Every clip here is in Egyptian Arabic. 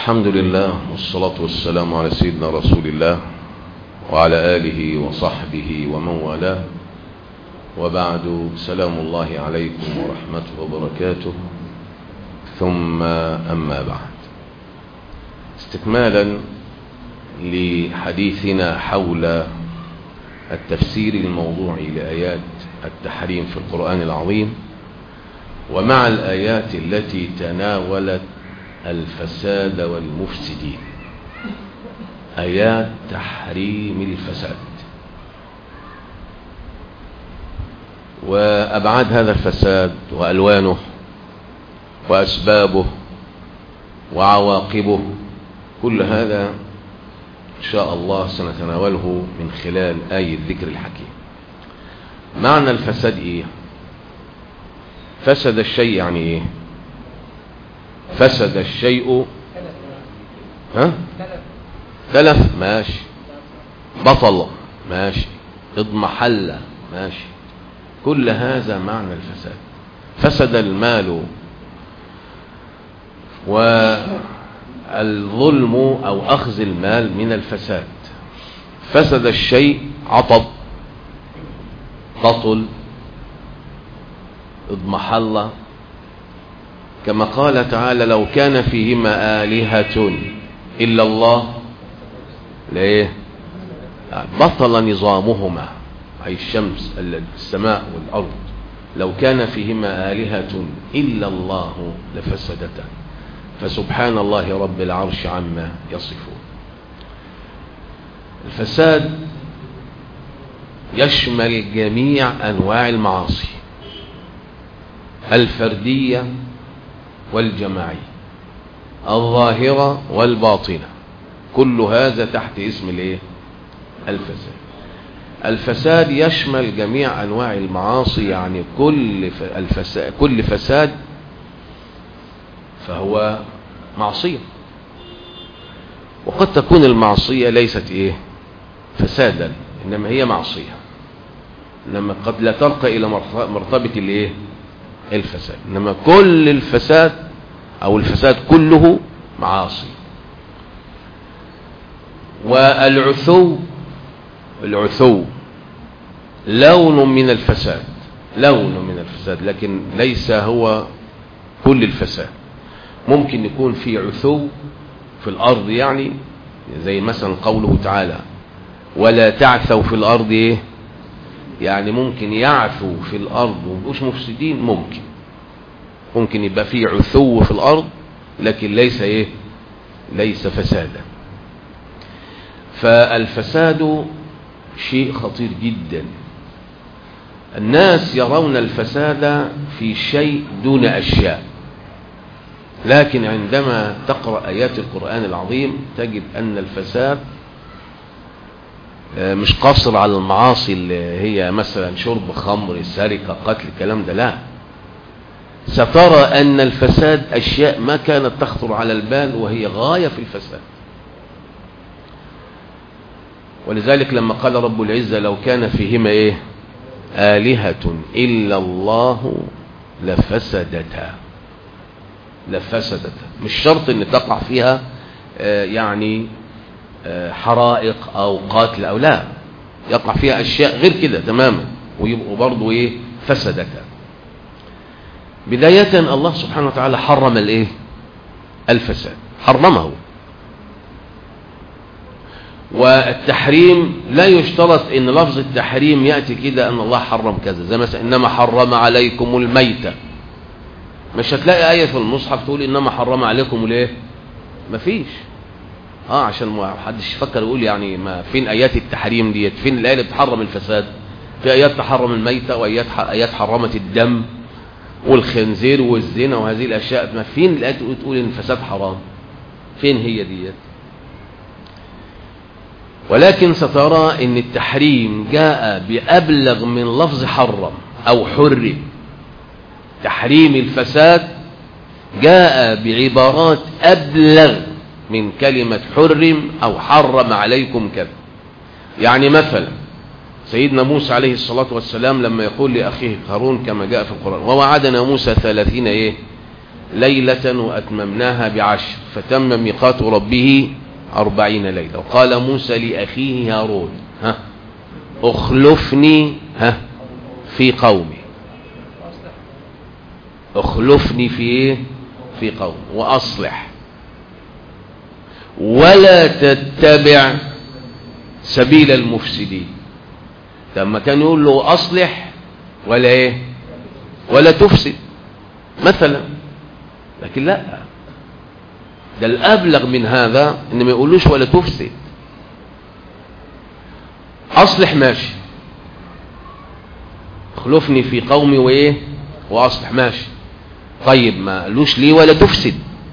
الحمد لله والصلاة والسلام على سيدنا رسول الله وعلى آله وصحبه ومن والاه وبعد سلام الله عليكم ورحمته وبركاته ثم أما بعد استكمالا لحديثنا حول التفسير الموضوعي لآيات التحريم في القرآن العظيم ومع الآيات التي تناولت الفساد والمفسدين آيات تحريم الفساد وأبعاد هذا الفساد وألوانه وأسبابه وعواقبه كل هذا إن شاء الله سنتناوله من خلال آية الذكر الحكيم معنى الفساد إيه فسد الشيء يعني إيه فسد الشيء ها تلف ماشي بطل ماشي اضمحل ماشي كل هذا معنى الفساد فسد المال والظلم أو أخذ المال من الفساد فسد الشيء عطب بطل اضمحل كما قال تعالى لو كان فيهما آلهة إلا الله ليه بطل نظامهما أي الشمس السماء والأرض لو كان فيهما آلهة إلا الله لفسدتا فسبحان الله رب العرش عما يصفون الفساد يشمل جميع أنواع المعاصي الفردية والجماعية الظاهرة والباطنة كل هذا تحت اسم الايه الفساد الفساد يشمل جميع انواع المعاصي يعني كل الفساد كل فساد فهو معصية وقد تكون المعصية ليست ايه فسادا انما هي معصية انما قد لا ترقى الى مرتبة الايه الفساد انما كل الفساد او الفساد كله معاصي والعثو العثو لون من الفساد لون من الفساد لكن ليس هو كل الفساد ممكن يكون في عثو في الارض يعني زي مثلا قوله تعالى ولا تعثوا في الارض ايه يعني ممكن يعثوا في الارض ومش مفسدين ممكن ممكن يبقى فيه عثو في الارض لكن ليس ايه ليس فسادا فالفساد شيء خطير جدا الناس يرون الفساد في شيء دون أشياء لكن عندما تقرأ آيات القرآن العظيم تجد أن الفساد مش قاصر على المعاصي اللي هي مثلا شرب خمر سرقة قتل الكلام ده لا سترى أن الفساد أشياء ما كانت تخطر على البال وهي غاية في الفساد ولذلك لما قال رب العزة لو كان فيهما إيه آلهة إلا الله لفسدتا لفسدتا مش شرط ان تقع فيها آه يعني آه حرائق او قتل او لا يقع فيها اشياء غير كده تماما ويبقوا برضو ايه فسدتا بداية الله سبحانه وتعالى حرم الايه الفساد حرمه والتحريم لا يشترط ان لفظ التحريم يأتي كده ان الله حرم كذا زي مثلا انما حرم عليكم الميتة مش هتلاقي آية في المصحف تقول انما حرم عليكم الايه مفيش اه عشان ما حدش يفكر يقول يعني ما فين ايات التحريم ديت فين الايه اللي بتحرم الفساد في ايات تحرم الميتة وايات ايات حرمت الدم والخنزير والزنا وهذه الاشياء ما فين الايات تقول ان الفساد حرام فين هي ديت ولكن سترى ان التحريم جاء بأبلغ من لفظ حرم او حرم تحريم الفساد جاء بعبارات أبلغ من كلمة حرم أو حرم عليكم كذا يعني مثلا سيدنا موسى عليه الصلاة والسلام لما يقول لأخيه هارون كما جاء في القرآن ووعدنا موسى ثلاثين إيه ليلة وأتممناها بعشر فتم ميقات ربه أربعين ليلة وقال موسى لأخيه هارون ها اخلفني ها في قومي اخلفني في ايه في قوم واصلح ولا تتبع سبيل المفسدين لما كان يقول له اصلح ولا ايه ولا تفسد مثلا لكن لا ده الابلغ من هذا ان ما يقولوش ولا تفسد اصلح ماشي اخلفني في قومي وايه واصلح ماشي طيب ما قالوش ليه ولا تفسد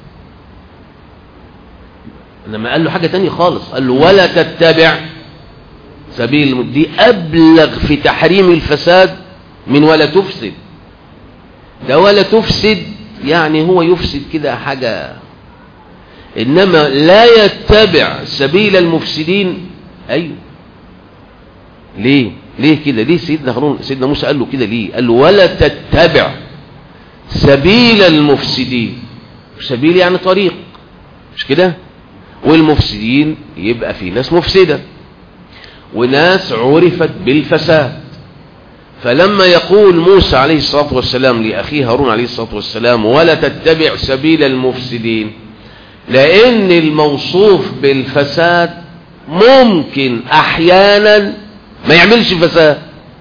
انما قال له حاجة تانية خالص قال له ولا تتبع سبيل دي ابلغ في تحريم الفساد من ولا تفسد ده ولا تفسد يعني هو يفسد كده حاجة انما لا يتبع سبيل المفسدين ايوه ليه ليه كده ليه سيدنا هارون سيدنا موسى قال له كده ليه قال له ولا تتبع سبيل المفسدين سبيل يعني طريق مش كده والمفسدين يبقى في ناس مفسدة وناس عرفت بالفساد فلما يقول موسى عليه الصلاة والسلام لأخيه هارون عليه الصلاة والسلام ولا تتبع سبيل المفسدين لأن الموصوف بالفساد ممكن أحيانا ما يعملش فساد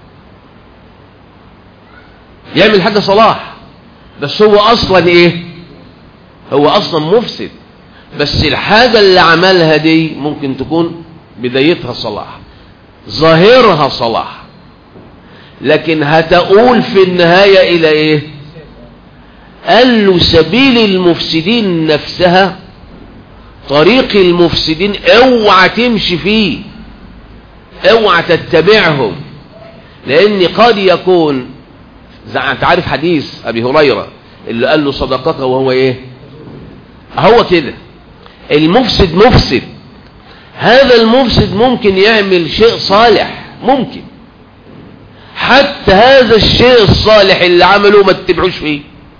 يعمل حاجة صلاح بس هو اصلا ايه هو اصلا مفسد بس الحاجة اللي عملها دي ممكن تكون بدايتها صلاح ظاهرها صلاح لكن هتقول في النهاية الى ايه قال له سبيل المفسدين نفسها طريق المفسدين اوعى تمشي فيه اوعى تتبعهم لان قد يكون انت عارف حديث ابي هريرة اللي قال له صدقك وهو ايه هو كده المفسد مفسد هذا المفسد ممكن يعمل شيء صالح ممكن حتى هذا الشيء الصالح اللي عمله ما تتبعوش فيه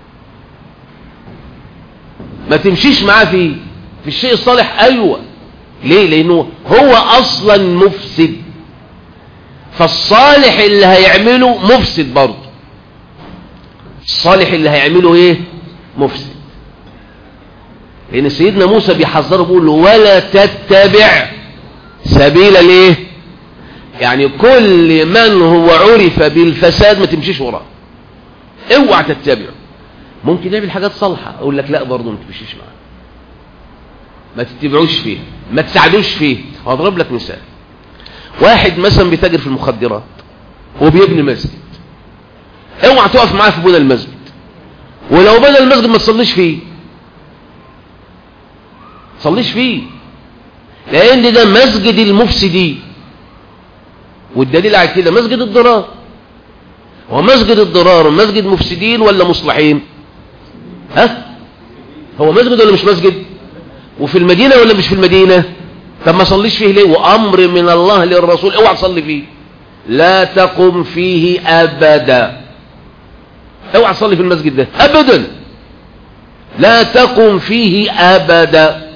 ما تمشيش معاه فيه في الشيء الصالح ايوه ليه لانه هو اصلا مفسد فالصالح اللي هيعمله مفسد برضه الصالح اللي هيعمله ايه مفسد لان سيدنا موسى بيحذره بيقول له ولا تتبع سبيل الايه يعني كل من هو عرف بالفساد ما تمشيش وراه اوعى تتبعه ممكن يعمل حاجات صالحه اقول لك لا برضه ما تمشيش معاه ما تتبعوش فيه ما تساعدوش فيه هضرب لك مثال واحد مثلا بيتاجر في المخدرات وبيبني مسجد اوعى تقف معاه في بنى المسجد ولو بنى المسجد ما تصليش فيه تصليش فيه لان ده مسجد المفسدين والدليل على كده مسجد الضرار هو مسجد الضرار مسجد مفسدين ولا مصلحين ها هو مسجد ولا مش مسجد وفي المدينة ولا مش في المدينة طب ما صليش فيه ليه وامر من الله للرسول اوعى تصلي فيه لا تقم فيه ابدا اوعى تصلي في المسجد ده ابدا لا تقم فيه ابدا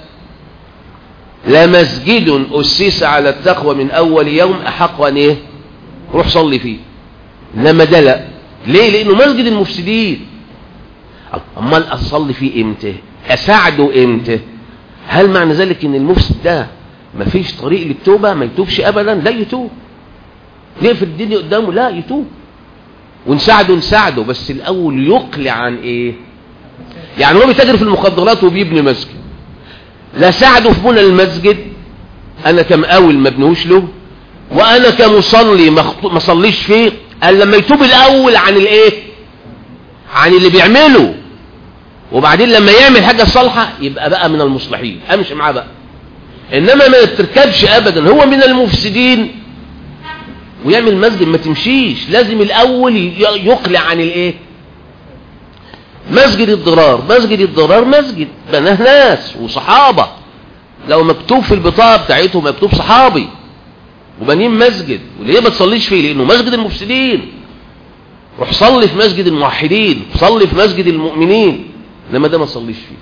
لمسجد اسس على التقوى من اول يوم احق ان ايه روح صلي فيه انما ده لا ليه لانه مسجد المفسدين امال اصلي فيه امتى اساعده امتى هل معنى ذلك ان المفسد ده مفيش طريق للتوبة ما يتوبش ابدا لا يتوب نقفل الدنيا قدامه لا يتوب ونساعده نساعده بس الاول يقلع عن ايه يعني هو بيتاجر في المخدرات وبيبني مسجد لا ساعده في بنى المسجد انا كمقاول ما بنوش له وانا كمصلي ما صليش فيه قال لما يتوب الاول عن الايه عن اللي بيعمله وبعدين لما يعمل حاجة صالحة يبقى بقى من المصلحين امشي معاه بقى انما ما تركبش ابدا هو من المفسدين ويعمل مسجد ما تمشيش لازم الاول يقلع عن الايه مسجد الضرار مسجد الضرار مسجد بناه ناس وصحابة لو مكتوب في البطاقة بتاعتهم مكتوب صحابي وبنين مسجد وليه ما تصليش فيه لانه مسجد المفسدين روح صلي في مسجد الموحدين صلي في مسجد المؤمنين انما ده ما تصليش فيه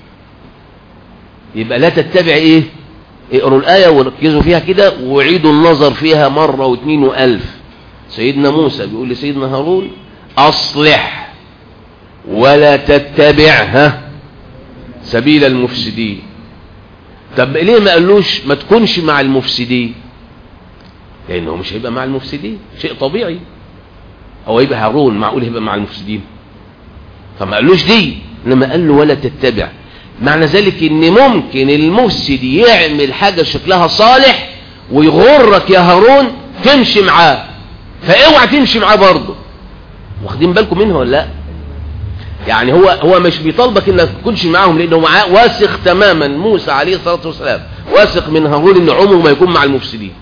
يبقى لا تتبع ايه اقروا الآية وركزوا فيها كده وعيدوا النظر فيها مرة واثنين والف سيدنا موسى بيقول لسيدنا هارون اصلح ولا تتبعها سبيل المفسدين طب ليه ما قالوش ما تكونش مع المفسدين لانه مش هيبقى مع المفسدين شيء طبيعي هو يبقى هارون معقول يبقى مع المفسدين فما قالوش دي انما قال له ولا تتبع معنى ذلك ان ممكن المفسد يعمل حاجة شكلها صالح ويغرك يا هارون تمشي معاه فاوعى تمشي معاه برضه واخدين بالكم منه ولا لا يعني هو هو مش بيطالبك انك تكونش معاهم لانه معاه واثق تماما موسى عليه الصلاه والسلام واثق من هارون ان عمره ما يكون مع المفسدين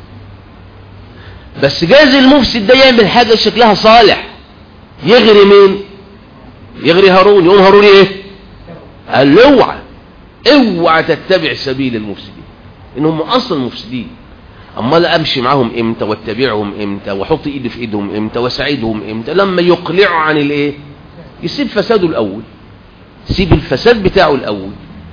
بس جايز المفسد ده يعمل حاجه شكلها صالح يغري مين يغري هارون يقوم هارون ايه قال له اوعى اوعى تتبع سبيل المفسدين انهم اصلا مفسدين امال امشي معاهم امتى واتبعهم امتى واحط ايدي في ايدهم امتى واساعدهم امتى لما يقلعوا عن الايه يسيب فساده الاول سيب الفساد بتاعه الاول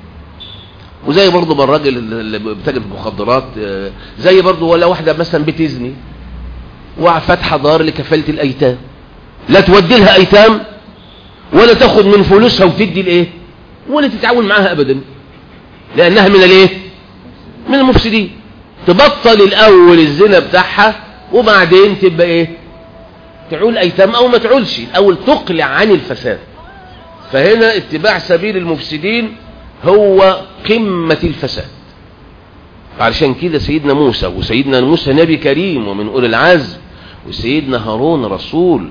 وزي برضه ما الراجل اللي بتاجر في المخدرات زي برضه ولا واحده مثلا بتزني وفاتحه دار لكفاله الايتام لا تودي لها ايتام ولا تاخد من فلوسها وتدي الايه ولا تتعاون معاها ابدا لانها من الايه من المفسدين تبطل الاول الزنا بتاعها وبعدين تبقى ايه تعول ايتام او ما تعولش الاول تقلع عن الفساد فهنا اتباع سبيل المفسدين هو قمة الفساد علشان كده سيدنا موسى وسيدنا موسى نبي كريم ومن أولي العزم وسيدنا هارون رسول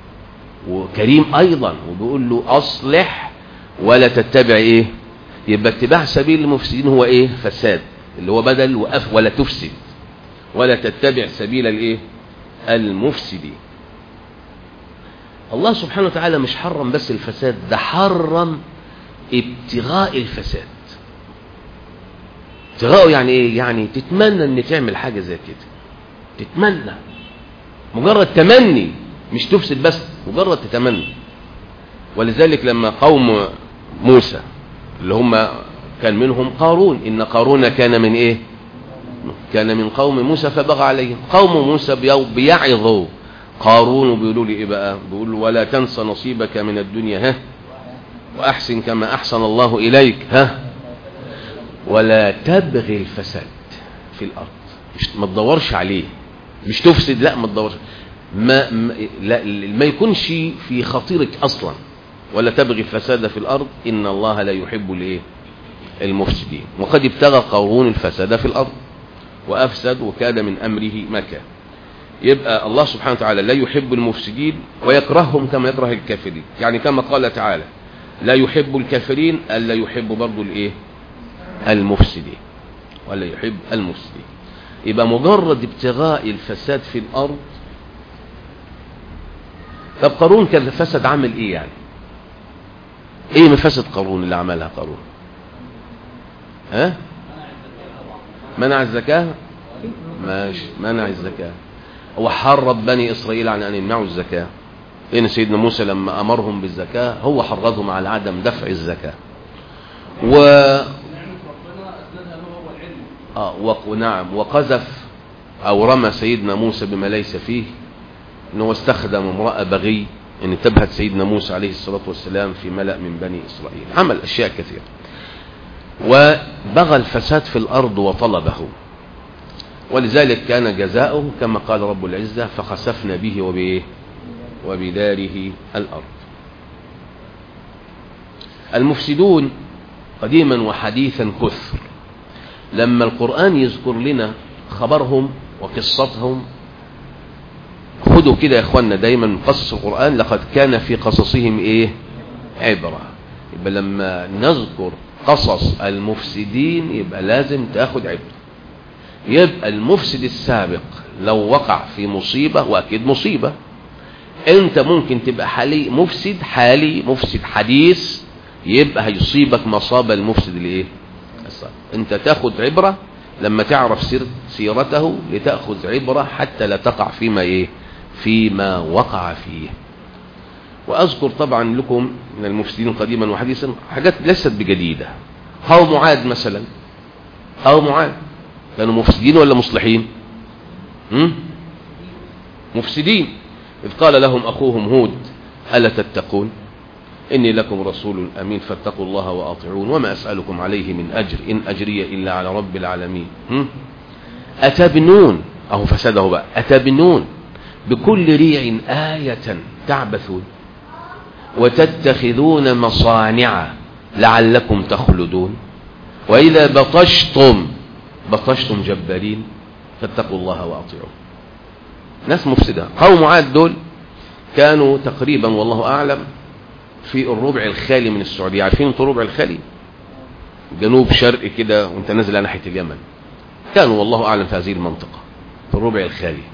وكريم أيضا وبيقول له أصلح ولا تتبع إيه يبقى اتباع سبيل المفسدين هو إيه فساد اللي هو بدل وأف ولا تفسد ولا تتبع سبيل الإيه المفسدين الله سبحانه وتعالى مش حرم بس الفساد ده حرم ابتغاء الفساد ابتغاءه يعني ايه يعني تتمنى ان تعمل حاجة زي كده تتمنى مجرد تمني مش تفسد بس مجرد تتمنى ولذلك لما قوم موسى اللي هم كان منهم قارون ان قارون كان من ايه كان من قوم موسى فبغى عليهم قوم موسى بيعظوا قارون وبيقولوا لي ايه بقى بيقول له ولا تنسى نصيبك من الدنيا ها واحسن كما احسن الله اليك ها ولا تبغي الفساد في الارض مش ما تدورش عليه مش تفسد لا ما تدورش ما ما, لا ما يكونش في خطيرك اصلا ولا تبغي الفساد في الارض ان الله لا يحب الايه المفسدين وقد ابتغى قارون الفساد في الارض وافسد وكاد من امره ما كان يبقى الله سبحانه وتعالى لا يحب المفسدين ويكرههم كما يكره الكافرين يعني كما قال تعالى لا يحب الكافرين الا يحب برضه الايه المفسدين ولا يحب المفسدين يبقى مجرد ابتغاء الفساد في الارض طب قارون كان الفساد عمل ايه يعني ايه مفاسد قارون اللي عملها قارون ها منع الزكاه ماشي منع الزكاه وحرض بني إسرائيل عن أن يمنعوا الزكاة لأن سيدنا موسى لما أمرهم بالزكاة هو حرضهم على عدم دفع الزكاة و آه ونعم وقذف أو رمى سيدنا موسى بما ليس فيه أنه استخدم امرأة بغي أن انتبهت سيدنا موسى عليه الصلاة والسلام في ملأ من بني إسرائيل عمل أشياء كثيرة وبغى الفساد في الأرض وطلبه ولذلك كان جزاؤه كما قال رب العزة فخسفنا به وبإيه وبداره الأرض المفسدون قديما وحديثا كثر لما القرآن يذكر لنا خبرهم وقصتهم خدوا كده يا اخوانا دايما من قصص القرآن لقد كان في قصصهم ايه عبرة يبقى لما نذكر قصص المفسدين يبقى لازم تاخد عبرة يبقى المفسد السابق لو وقع في مصيبة واكيد مصيبة انت ممكن تبقى حالي مفسد حالي مفسد حديث يبقى هيصيبك مصاب المفسد الايه انت تاخد عبرة لما تعرف سير سيرته لتأخذ عبرة حتى لا تقع فيما ايه فيما وقع فيه وأذكر طبعا لكم من المفسدين قديما وحديثا حاجات ليست بجديدة قوم عاد مثلا قوم عاد كانوا مفسدين ولا مصلحين هم؟ مفسدين إذ قال لهم أخوهم هود ألا تتقون إني لكم رسول أمين فاتقوا الله وأطيعون وما أسألكم عليه من أجر إن أجري إلا على رب العالمين هم؟ أتبنون أهو فسده بقى أتبنون بكل ريع آية تعبثون وتتخذون مصانع لعلكم تخلدون وإذا بطشتم بطشتم جبارين فاتقوا الله وأطيعون ناس مفسدة قوم عاد دول كانوا تقريبا والله أعلم في الربع الخالي من السعودية عارفين انتوا الربع الخالي جنوب شرق كده وانت نازل ناحية اليمن كانوا والله أعلم في هذه المنطقة في الربع الخالي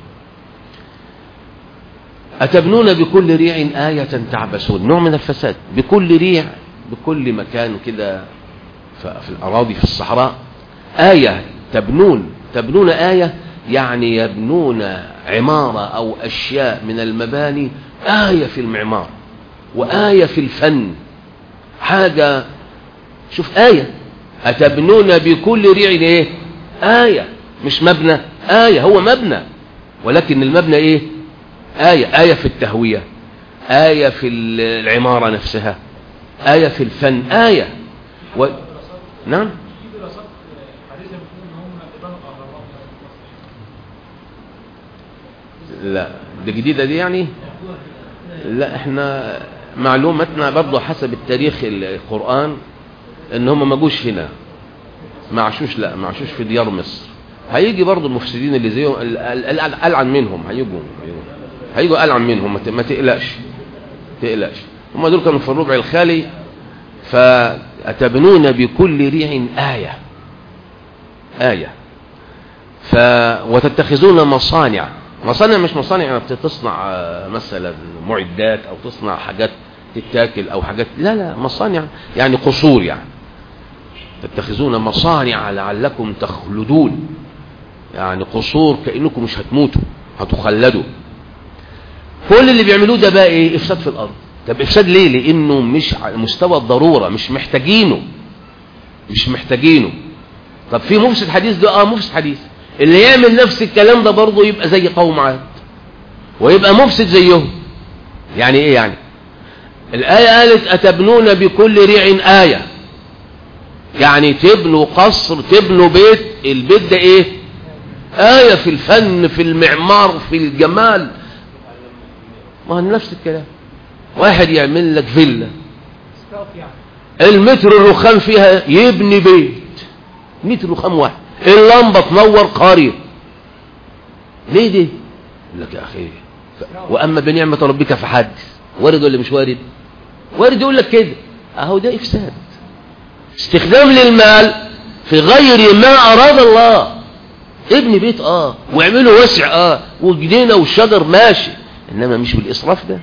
أتبنون بكل ريع آية تعبسون نوع من الفساد بكل ريع بكل مكان كده في الأراضي في الصحراء آية تبنون تبنون آية يعني يبنون عمارة أو أشياء من المباني آية في المعمار وآية في الفن حاجة شوف آية أتبنون بكل ريع إيه آية مش مبنى آية هو مبنى ولكن المبنى إيه آية آية في التهوية آية في العمارة نفسها آية في الفن آية و... نعم لا دي جديدة دي يعني لا احنا معلوماتنا برضه حسب التاريخ القرآن ان هم ما جوش هنا ما عاشوش لا ما عاشوش في ديار مصر هيجي برضه المفسدين اللي زيهم العن منهم هيجوا هيجوا العن منهم ما تقلقش تقلقش هم دول كانوا في الربع الخالي فأتبنون بكل ريع آية آية ف وتتخذون مصانع مصانع مش مصانع يعني بتصنع مثلا معدات او تصنع حاجات تتاكل او حاجات لا لا مصانع يعني قصور يعني تتخذون مصانع لعلكم تخلدون يعني قصور كأنكم مش هتموتوا هتخلدوا كل اللي بيعملوه ده بقى ايه افساد في الارض طب افساد ليه لانه مش على مستوى الضرورة مش محتاجينه مش محتاجينه طب في مفسد حديث ده اه مفسد حديث اللي يعمل نفس الكلام ده برضه يبقى زي قوم عاد ويبقى مفسد زيهم يعني ايه يعني الآية قالت أتبنون بكل ريع آية يعني تبنوا قصر تبنوا بيت البيت ده ايه آية في الفن في المعمار في الجمال ما هو نفس الكلام واحد يعمل لك فيلا المتر الرخام فيها يبني بيت متر رخام واحد اللمبة تنور قرية ليه دي يقول لك يا أخي ف... وأما بنعمة ربك فحدث وارد ولا مش وارد وارد يقول لك كده أهو ده إفساد استخدام للمال في غير ما أراد الله ابني بيت اه واعمله واسع اه وجنينه والشجر ماشي انما مش بالاسراف ده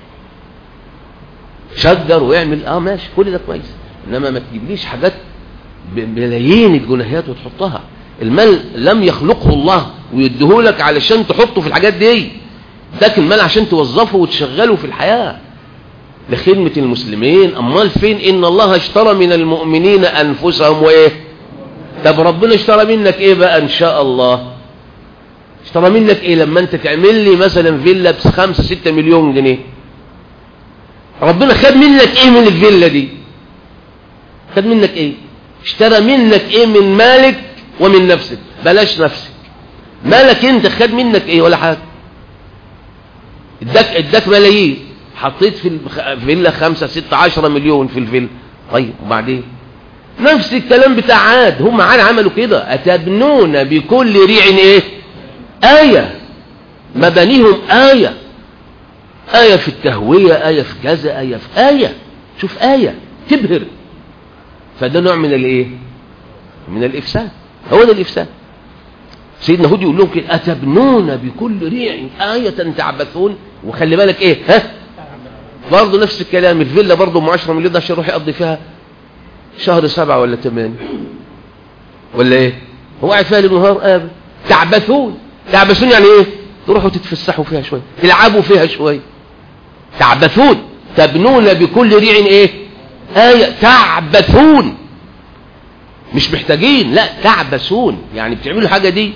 شجر واعمل اه ماشي كل ده كويس انما ما تجيبليش حاجات بملايين الجنيهات وتحطها المال لم يخلقه الله ويديهولك علشان تحطه في الحاجات دي اداك المال عشان توظفه وتشغله في الحياة لخدمة المسلمين امال فين ان الله اشترى من المؤمنين انفسهم وايه طب ربنا اشترى منك ايه بقى ان شاء الله اشترى منك ايه لما انت تعمل لي مثلا فيلا بخمسة ستة مليون جنيه ربنا خد منك ايه من الفيلا دي خد منك ايه اشترى منك ايه من مالك ومن نفسك بلاش نفسك مالك انت خد منك ايه ولا حاجة اداك اداك ملايين حطيت في الفيلا خمسة ستة عشرة مليون في الفيلا طيب وبعدين نفس الكلام بتاع عاد هم عاد عملوا كده أتبنون بكل ريع ايه آية مبانيهم آية آية في التهوية آية في كذا آية في آية شوف آية تبهر فده نوع من الايه من الإفساد هو ده الإفساد سيدنا هود يقول لهم كده أتبنون بكل ريع آية تعبثون وخلي بالك ايه ها برضه نفس الكلام الفيلا برضه ام 10 مليون ده عشان يروح يقضي فيها شهر سبعة ولا ثمانية ولا ايه هو قاعد فيها النهار ابدا تعبثون تعبثون يعني ايه تروحوا تتفسحوا فيها شوية تلعبوا فيها شوية تعبثون تبنون بكل ريع ايه آية تعبثون مش محتاجين لا تعبثون يعني بتعملوا الحاجة دي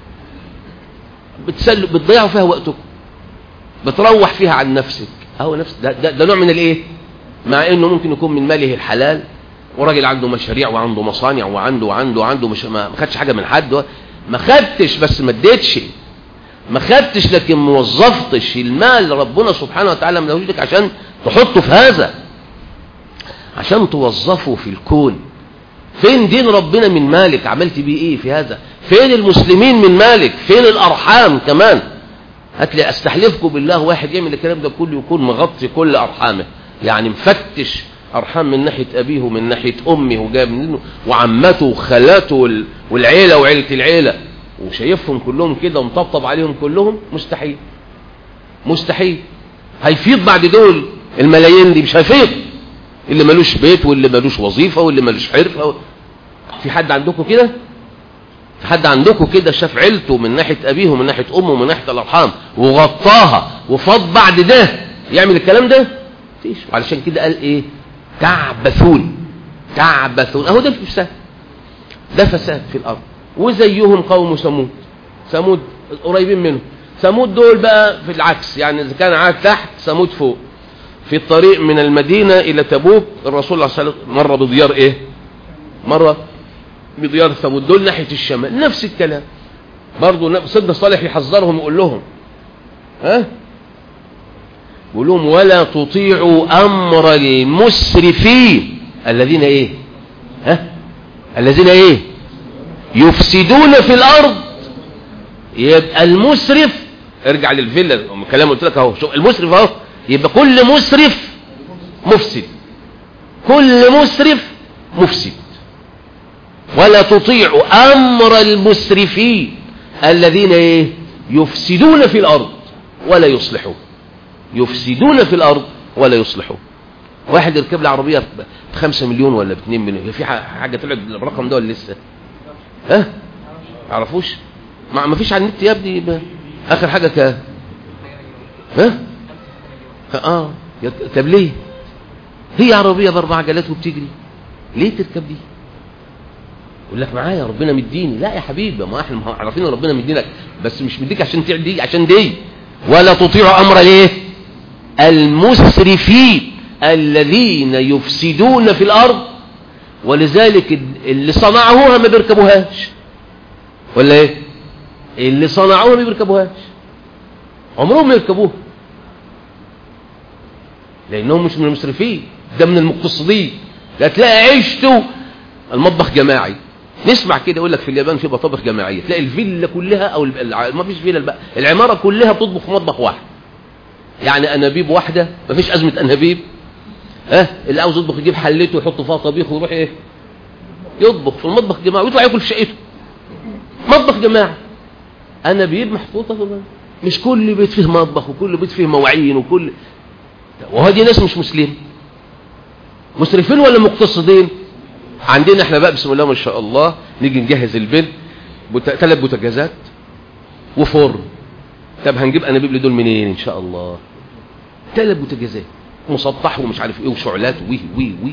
بتسلوا بتضيعوا فيها وقتكم بتروح فيها عن نفسك اهو نفس ده, ده, ده نوع من الايه مع انه ممكن يكون من ماله الحلال وراجل عنده مشاريع وعنده مصانع وعنده وعنده وعنده مش ما خدش حاجه من حد ما خدتش بس ما اديتش ما خدتش لكن ما وظفتش المال ربنا سبحانه وتعالى ملهوش لك عشان تحطه في هذا عشان توظفه في الكون فين دين ربنا من مالك عملت بيه ايه في هذا فين المسلمين من مالك فين الارحام كمان هتلاقي استحلفكم بالله واحد يعمل الكلام ده كله يكون مغطي كل ارحامه يعني مفتش ارحام من ناحيه ابيه ومن ناحيه امه وجايب منه وعمته وخالاته والعيله وعيله العيله وشايفهم كلهم كده ومطبطب عليهم كلهم مستحيل مستحيل هيفيض بعد دول الملايين دي مش هيفيض اللي ملوش بيت واللي ملوش وظيفه واللي ملوش حرفه في حد عندكم كده في حد عندكم كده شاف عيلته من ناحيه ابيه ومن ناحيه امه ومن ناحيه الارحام وغطاها وفاض بعد ده يعمل الكلام ده مفيش علشان كده قال ايه تعبثون تعبثون اهو ده فساد ده فساد في الارض وزيهم قوم ثمود ثمود قريبين منه ثمود دول بقى في العكس يعني اذا كان عاد تحت ثمود فوق في الطريق من المدينة الى تبوك الرسول صلى الله عليه وسلم مر بديار ايه مرة بديار ثمود دول ناحية الشمال نفس الكلام برضه سيدنا صالح يحذرهم يقول لهم ها يقول لهم ولا تطيعوا امر المسرفين الذين ايه ها الذين ايه يفسدون في الارض يبقى المسرف ارجع للفيلا الكلام قلت لك اهو شوف المسرف اهو يبقى كل مسرف مفسد كل مسرف مفسد ولا تطيعوا امر المسرفين الذين ايه يفسدون في الارض ولا يصلحون يفسدون في الارض ولا يصلحون واحد يركب لي عربيه بخمسة مليون ولا باتنين مليون في حاجه طلعت الرقم ده ولا لسه ها عرفوش ما ما فيش على النت يا ابني ب... اخر حاجه ك ها اه طب ليه هي عربيه باربع عجلات وبتجري ليه تركب دي يقول لك معايا ربنا مديني لا يا حبيبي ما احنا عارفين ربنا مدينك بس مش مديك عشان تعمل دي عشان دي ولا تطيع امر ايه المسرفين الذين يفسدون في الارض ولذلك اللي صنعوها ما بيركبوهاش ولا ايه اللي صنعوها ما بيركبوهاش عمرهم ما يركبوها لانهم مش من المسرفين ده من المقتصدين لا تلاقي عيشته المطبخ جماعي نسمع كده يقول لك في اليابان في مطابخ جماعيه تلاقي الفيلا كلها او ما فيش فيلا بقى العماره كلها بتطبخ في مطبخ واحد يعني انابيب واحده ما فيش ازمه انابيب ها اللي عاوز يطبخ يجيب حلته ويحط فيها طبيخ ويروح ايه يطبخ في المطبخ جماعي ويطلع ياكل في شقته مطبخ جماعي انابيب محطوطه في مش كل بيت فيه مطبخ وكل بيت فيه مواعين وكل وهذه ناس مش مسلمين مسرفين ولا مقتصدين عندنا احنا بقى بسم الله ما شاء الله نيجي نجهز البيت بت... ثلاث بوتاجازات وفرن طب هنجيب انابيب لدول منين ان شاء الله ثلاث بوتاجازات مسطح ومش عارف ايه وشعلات وي وي وي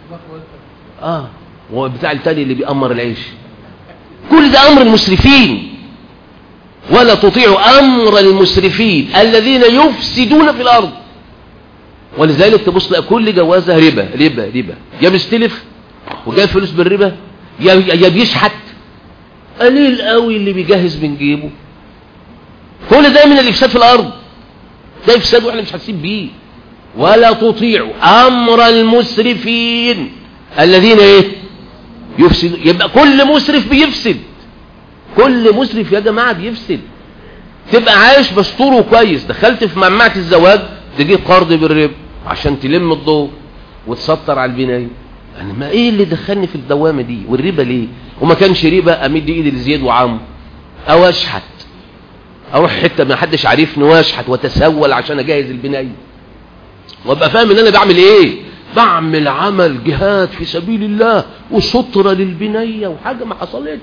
اه وبتاع التاني اللي بيأمر العيش كل ده امر المسرفين ولا تطيعوا امر المسرفين الذين يفسدون في الارض ولذلك تبص لقى كل جوازه ربا ربا ربا يا بيستلف وجايب فلوس بالربا يا يا بيشحت قليل قوي اللي بيجهز من جيبه كل ده من الافساد في الارض ده افساد واحنا مش حاسين بيه ولا تطيعوا امر المسرفين الذين ايه يفسد يبقى كل مسرف بيفسد كل مسرف يا جماعه بيفسد تبقى عايش مستور وكويس دخلت في مجمعه الزواج تجيب قرض بالربا عشان تلم الضوء وتسطر على البنايه انا ما ايه اللي دخلني في الدوامه دي والربا ليه وما كانش ربا امد ايدي لزياد وعمرو او اشحت اروح حته ما حدش عارفني واشحت واتسول عشان اجهز البنايه وابقى فاهم ان انا بعمل ايه بعمل عمل جهاد في سبيل الله وسترة للبنية وحاجة ما حصلتش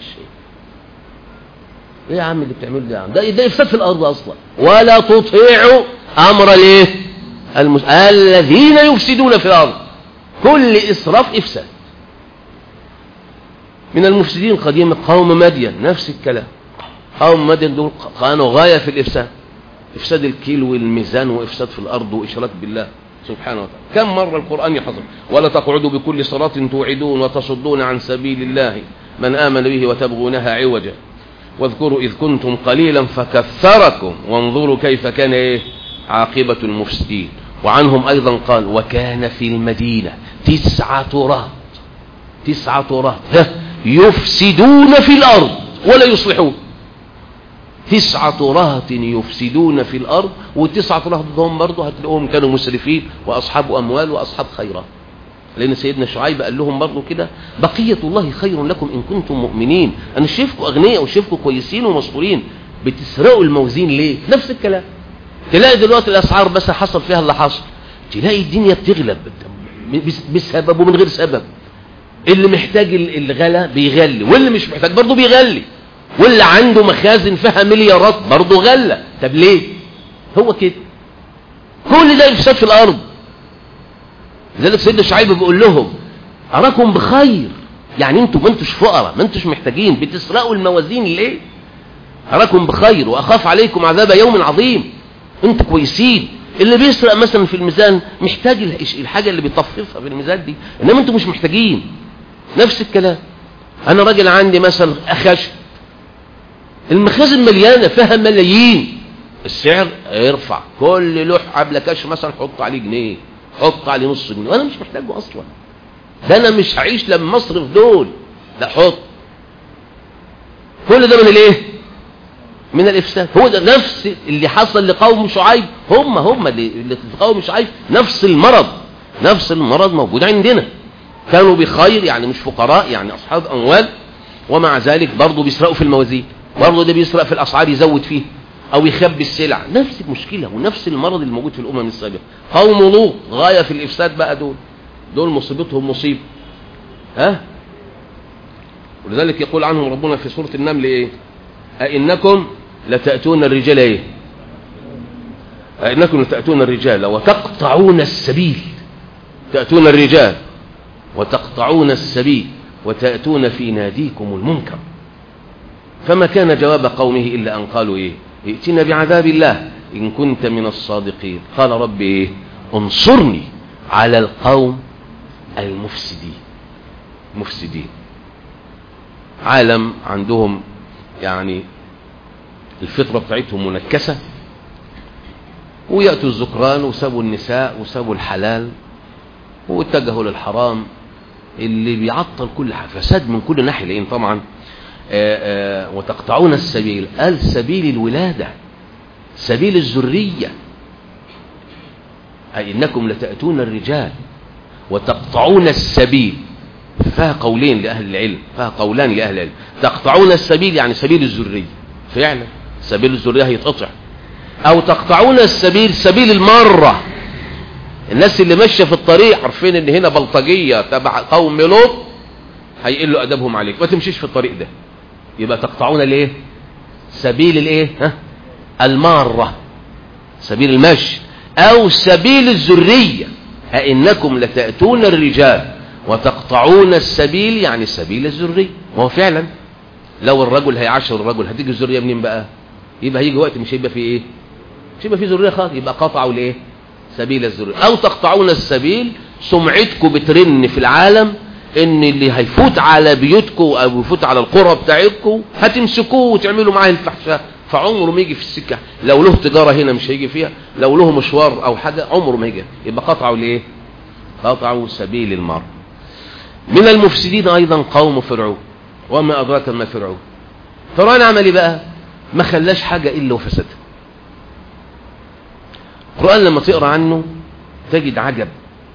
ايه يا عم اللي بتعمله ده يا عم ده, ده افساد في الارض اصلا ولا تطيعوا امر الايه المس... الذين يفسدون في الأرض كل إسراف إفساد من المفسدين قديما قوم مدين نفس الكلام قوم مدين دول كانوا غاية في الإفساد إفساد الكيل والميزان وإفساد في الأرض وإشراك بالله سبحانه وتعالى كم مرة القرآن يحضر ولا تقعدوا بكل صراط توعدون وتصدون عن سبيل الله من آمن به وتبغونها عوجا واذكروا إذ كنتم قليلا فكثركم وانظروا كيف كان إيه عاقبة المفسدين وعنهم أيضا قال وكان في المدينة تسعة رهط تسعة رهط يفسدون في الأرض ولا يصلحون تسعة رهط يفسدون في الأرض والتسعة رهط هم برضه هتلاقوهم كانوا مسرفين وأصحاب أموال وأصحاب خيرات لأن سيدنا شعيب قال لهم برضه كده بقية الله خير لكم إن كنتم مؤمنين أنا شايفكم أغنياء وشايفكم كويسين ومسطورين بتسرقوا الموازين ليه نفس الكلام تلاقي دلوقتي الأسعار بس حصل فيها اللي حصل تلاقي الدنيا بتغلب بسبب ومن غير سبب اللي محتاج الغلا بيغلي واللي مش محتاج برضه بيغلي واللي عنده مخازن فيها مليارات برضه غلى طب ليه هو كده كل ده افساد في الارض لذلك سيدنا شعيب بيقول لهم اراكم بخير يعني انتوا ما انتوش فقراء ما انتوش محتاجين بتسرقوا الموازين ليه اراكم بخير واخاف عليكم عذاب يوم عظيم انتوا كويسين اللي بيسرق مثلا في الميزان محتاج الحاجه اللي بيطففها في الميزان دي انما انتوا مش محتاجين نفس الكلام انا راجل عندي مثلا خشب المخازن مليانه فيها ملايين السعر يرفع كل لوح قبل كاش مثلا حط عليه جنيه حط عليه نص جنيه وانا مش محتاجه اصلا ده انا مش هعيش لما اصرف دول لا حط كل ده من الايه من الافساد هو ده نفس اللي حصل لقوم شعيب هم هم اللي, اللي في قوم شعيب نفس المرض نفس المرض موجود عندنا كانوا بخير يعني مش فقراء يعني اصحاب اموال ومع ذلك برضه بيسرقوا في الموازين برضه ده بيسرق في الاسعار يزود فيه او يخبي السلع نفس المشكله ونفس المرض الموجود في الامم السابقه قوم لوط غايه في الافساد بقى دول دول مصيبتهم مصيبه ها ولذلك يقول عنهم ربنا في سوره النمل ايه أئنكم لتأتون الرجال ايه أئنكم لتأتون الرجال وتقطعون السبيل تأتون الرجال وتقطعون السبيل وتأتون في ناديكم المنكر فما كان جواب قومه إلا أن قالوا إيه ائتنا بعذاب الله إن كنت من الصادقين قال رب إيه انصرني على القوم المفسدين مفسدين عالم عندهم يعني الفطرة بتاعتهم منكسة ويأتوا الذكران وسابوا النساء وسابوا الحلال واتجهوا للحرام اللي بيعطل كل حاجة فساد من كل ناحية لأن طبعا آآ آآ وتقطعون السبيل قال سبيل الولادة سبيل الذرية أي إنكم لتأتون الرجال وتقطعون السبيل فيها قولين لأهل العلم فيها قولان لأهل العلم تقطعون السبيل يعني سبيل الذرية فعلا سبيل الذرية هيتقطع أو تقطعون السبيل سبيل المرة الناس اللي ماشية في الطريق عارفين ان هنا بلطجية تبع قوم لوط هيقلوا أدبهم عليك ما تمشيش في الطريق ده يبقى تقطعون الايه سبيل الايه ها المارة سبيل المشي او سبيل الذرية أئنكم لتأتون الرجال وتقطعون السبيل يعني سبيل الذرية وهو فعلا لو الرجل هيعاشر الرجل هتيجي الذرية منين بقى يبقى هيجي وقت مش هيبقى فيه ايه مش هيبقى فيه ذرية خالص يبقى قطعوا الايه سبيل الذرية او تقطعون السبيل سمعتكم بترن في العالم ان اللي هيفوت على بيوتكم او يفوت على القرى بتاعتكم هتمسكوه وتعملوا معاه الفحشاء فعمره ما يجي في السكة لو له تجارة هنا مش هيجي فيها لو له مشوار او حاجة عمره ما يجي يبقى قطعوا الايه قطعوا سبيل المرء من المفسدين ايضا قوم فرعون وما ادراك ما فرعون فرعون عمل ايه بقى ما خلاش حاجة الا وفسدها القرآن لما تقرأ عنه تجد عجب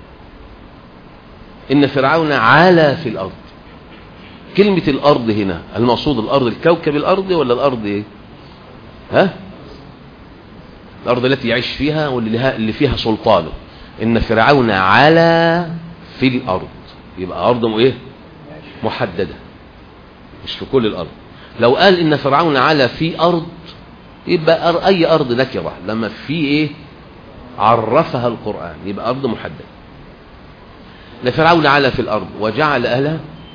إن فرعون علا في الأرض كلمة الأرض هنا المقصود الأرض الكوكب الأرض ولا الأرض إيه؟ ها الأرض التي يعيش فيها واللي اللي فيها سلطانه إن فرعون علا في الأرض يبقى أرض إيه محددة مش في كل الأرض لو قال إن فرعون علا في أرض يبقى أي أرض نكرة لما في إيه عرفها القرآن يبقى أرض محددة لفرعون علا في الأرض وجعل أهلها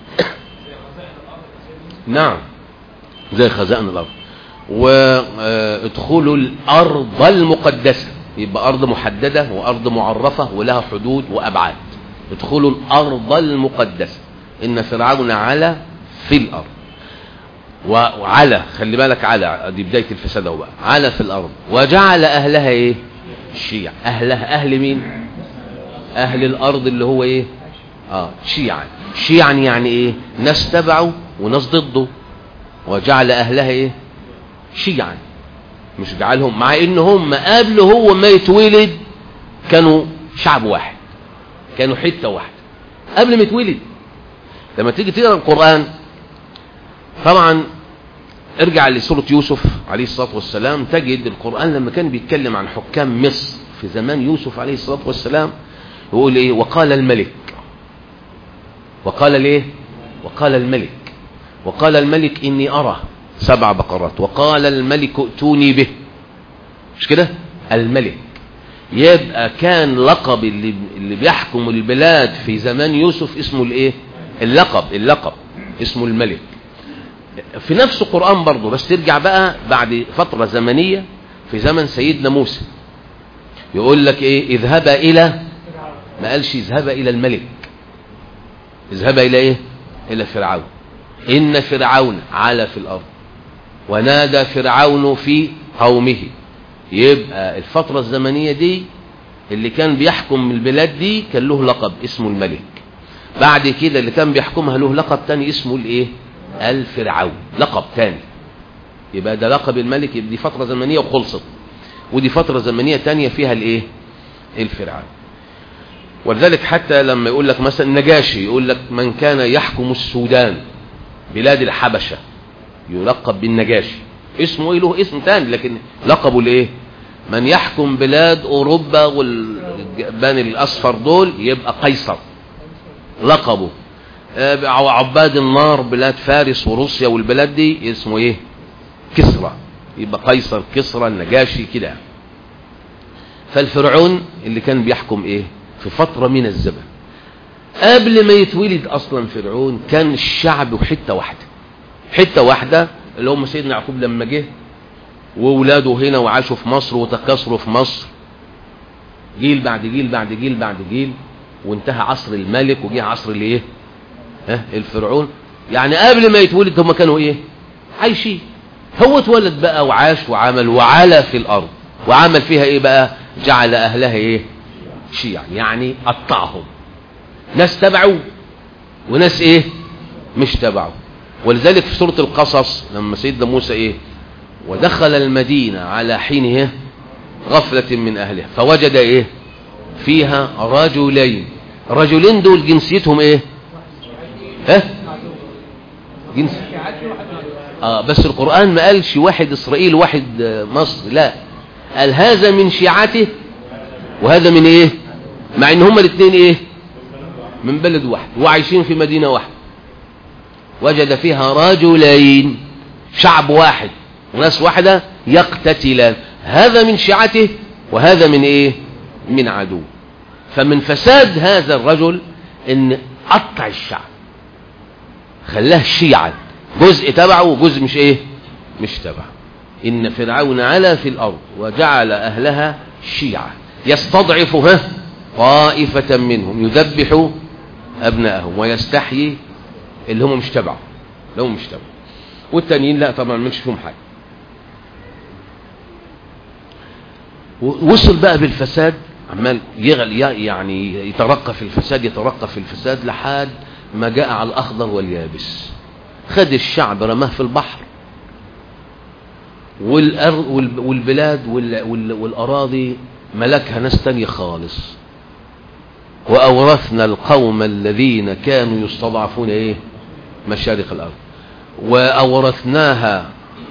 نعم زي خزائن الأرض وادخلوا الأرض المقدسة يبقى أرض محددة وأرض معرفة ولها حدود وأبعاد ادخلوا الأرض المقدسة إن فرعون علا في الأرض وعلى خلي بالك على دي بداية الفساد اهو بقى على في الأرض وجعل أهلها إيه شيع أهلها أهل مين أهل الأرض اللي هو إيه آه شيعا شيعا يعني إيه ناس تبعه وناس ضده وجعل أهلها إيه شيعا مش جعلهم مع إن هم قبل هو ما يتولد كانوا شعب واحد كانوا حتة واحدة قبل ما يتولد لما تيجي تقرا القرآن طبعا ارجع لسورة يوسف عليه الصلاة والسلام تجد القرآن لما كان بيتكلم عن حكام مصر في زمان يوسف عليه الصلاة والسلام يقول ايه وقال الملك وقال ليه وقال الملك وقال الملك اني ارى سبع بقرات وقال الملك ائتوني به مش كده الملك يبقى كان لقب اللي, اللي بيحكم البلاد في زمان يوسف اسمه الايه اللقب اللقب اسمه الملك في نفس القرآن برضه بس ترجع بقى بعد فترة زمنية في زمن سيدنا موسى يقول لك ايه اذهب الى ما قالش اذهب الى الملك اذهب الى ايه الى فرعون ان فرعون علا في الارض ونادى فرعون في قومه يبقى الفترة الزمنية دي اللي كان بيحكم البلاد دي كان له لقب اسمه الملك بعد كده اللي كان بيحكمها له لقب تاني اسمه الايه الفرعون لقب تاني يبقى ده لقب الملك يبقى دي فترة زمنية وخلصت ودي فترة زمنية تانية فيها الايه الفرعون ولذلك حتى لما يقول لك مثلا نجاشي يقول لك من كان يحكم السودان بلاد الحبشة يلقب بالنجاشي اسمه ايه له اسم تاني لكن لقبه الايه من يحكم بلاد اوروبا والبان الاصفر دول يبقى قيصر لقبه عباد النار بلاد فارس وروسيا والبلاد دي اسمه ايه كسرى يبقى قيصر كسرى النجاشي كده فالفرعون اللي كان بيحكم ايه في فترة من الزمن قبل ما يتولد اصلا فرعون كان الشعب حتة واحدة حتة واحدة اللي هم سيدنا يعقوب لما جه وولاده هنا وعاشوا في مصر وتكاثروا في مصر جيل بعد جيل بعد جيل بعد جيل وانتهى عصر الملك وجه عصر الايه ها الفرعون يعني قبل ما يتولد هم كانوا ايه عايشين هو اتولد بقى وعاش وعمل وعلى في الارض وعمل فيها ايه بقى جعل اهلها ايه شيعا يعني قطعهم ناس تبعوا وناس ايه مش تبعوا ولذلك في سورة القصص لما سيدنا موسى ايه ودخل المدينة على حينه غفلة من اهلها فوجد ايه فيها رجلين رجلين دول جنسيتهم ايه ها جنس اه بس القرآن ما قالش واحد اسرائيل واحد مصر لا قال هذا من شيعته وهذا من ايه مع ان هما الاثنين ايه من بلد واحد وعايشين في مدينة واحدة وجد فيها رجلين شعب واحد وناس واحدة يقتتلان هذا من شيعته وهذا من ايه من عدو فمن فساد هذا الرجل ان قطع الشعب خلاه شيعا جزء تبعه وجزء مش ايه مش تبعه ان فرعون علا في الارض وجعل اهلها شيعا يستضعفها طائفة منهم يذبح ابنائهم ويستحيي اللي هم مش تبعه اللي هم مش تبعه والتانيين لا طبعا مش فيهم حاجة وصل بقى بالفساد عمال يغل يعني يترقى في الفساد يترقى في الفساد لحد ما جاء على الأخضر واليابس خد الشعب رماه في البحر والبلاد والأراضي ملكها ناس تانية خالص وأورثنا القوم الذين كانوا يستضعفون إيه مشارق الأرض وأورثناها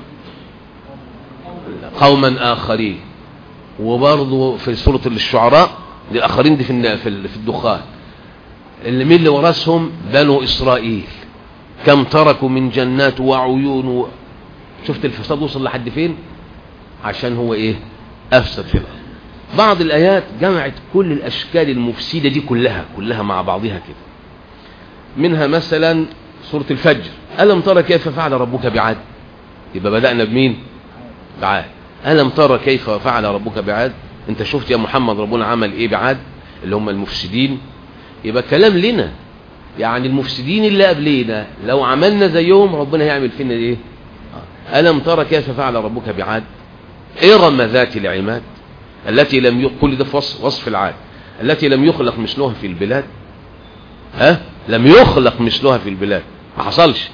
قوما آخرين وبرضه في سورة الشعراء الآخرين دي في في الدخان اللي مين اللي ورثهم بنو إسرائيل كم تركوا من جنات وعيون و... شفت الفساد وصل لحد فين عشان هو ايه أفسد في الأرض بعض الآيات جمعت كل الأشكال المفسدة دي كلها كلها مع بعضها كده منها مثلا سورة الفجر ألم ترى كيف فعل ربك بعاد يبقى بدأنا بمين بعاد ألم ترى كيف فعل ربك بعاد انت شفت يا محمد ربنا عمل ايه بعاد اللي هم المفسدين يبقى كلام لنا يعني المفسدين اللي قبلينا لو عملنا زيهم ربنا هيعمل فينا ايه ألم ترى كيف فعل ربك بعاد إرم ذات العماد التي لم يخلق كل ده في وصف, وصف العاد التي لم يخلق مثلها في البلاد ها لم يخلق مثلها في البلاد ما حصلش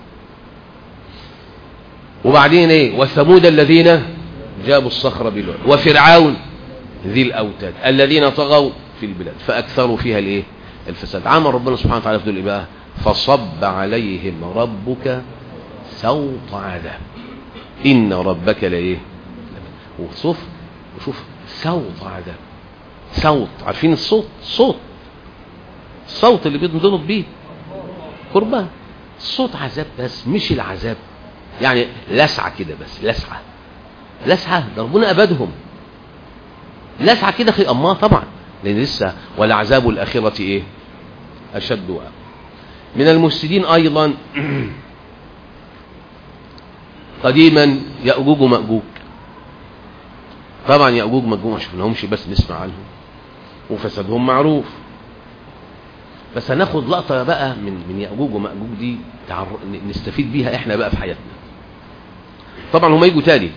وبعدين ايه وثمود الذين جابوا الصخر بالواد وفرعون ذي الاوتاد الذين طغوا في البلاد فاكثروا فيها الايه الفساد عمل ربنا سبحانه وتعالى في دول ايه بقى فصب عليهم ربك سوط عذاب ان ربك لايه وشوف وشوف سوط عذاب صوت عارفين الصوت صوت الصوت اللي بينضرب بيه قربان صوت عذاب بس مش العذاب يعني لسعة كده بس لسعة لسعة ده ربنا أبدهم لسعة كده خي أماه طبعا لأن لسه ولعذاب الآخرة إيه أشد وأقوى من المفسدين أيضا قديما يأجوج ومأجوج طبعا يأجوج ومأجوج ما شفناهمش بس نسمع عنهم وفسادهم معروف بس هناخد لقطة بقى من من يأجوج ومأجوج دي تعر... نستفيد بيها احنا بقى في حياتنا طبعا هم يجوا تاني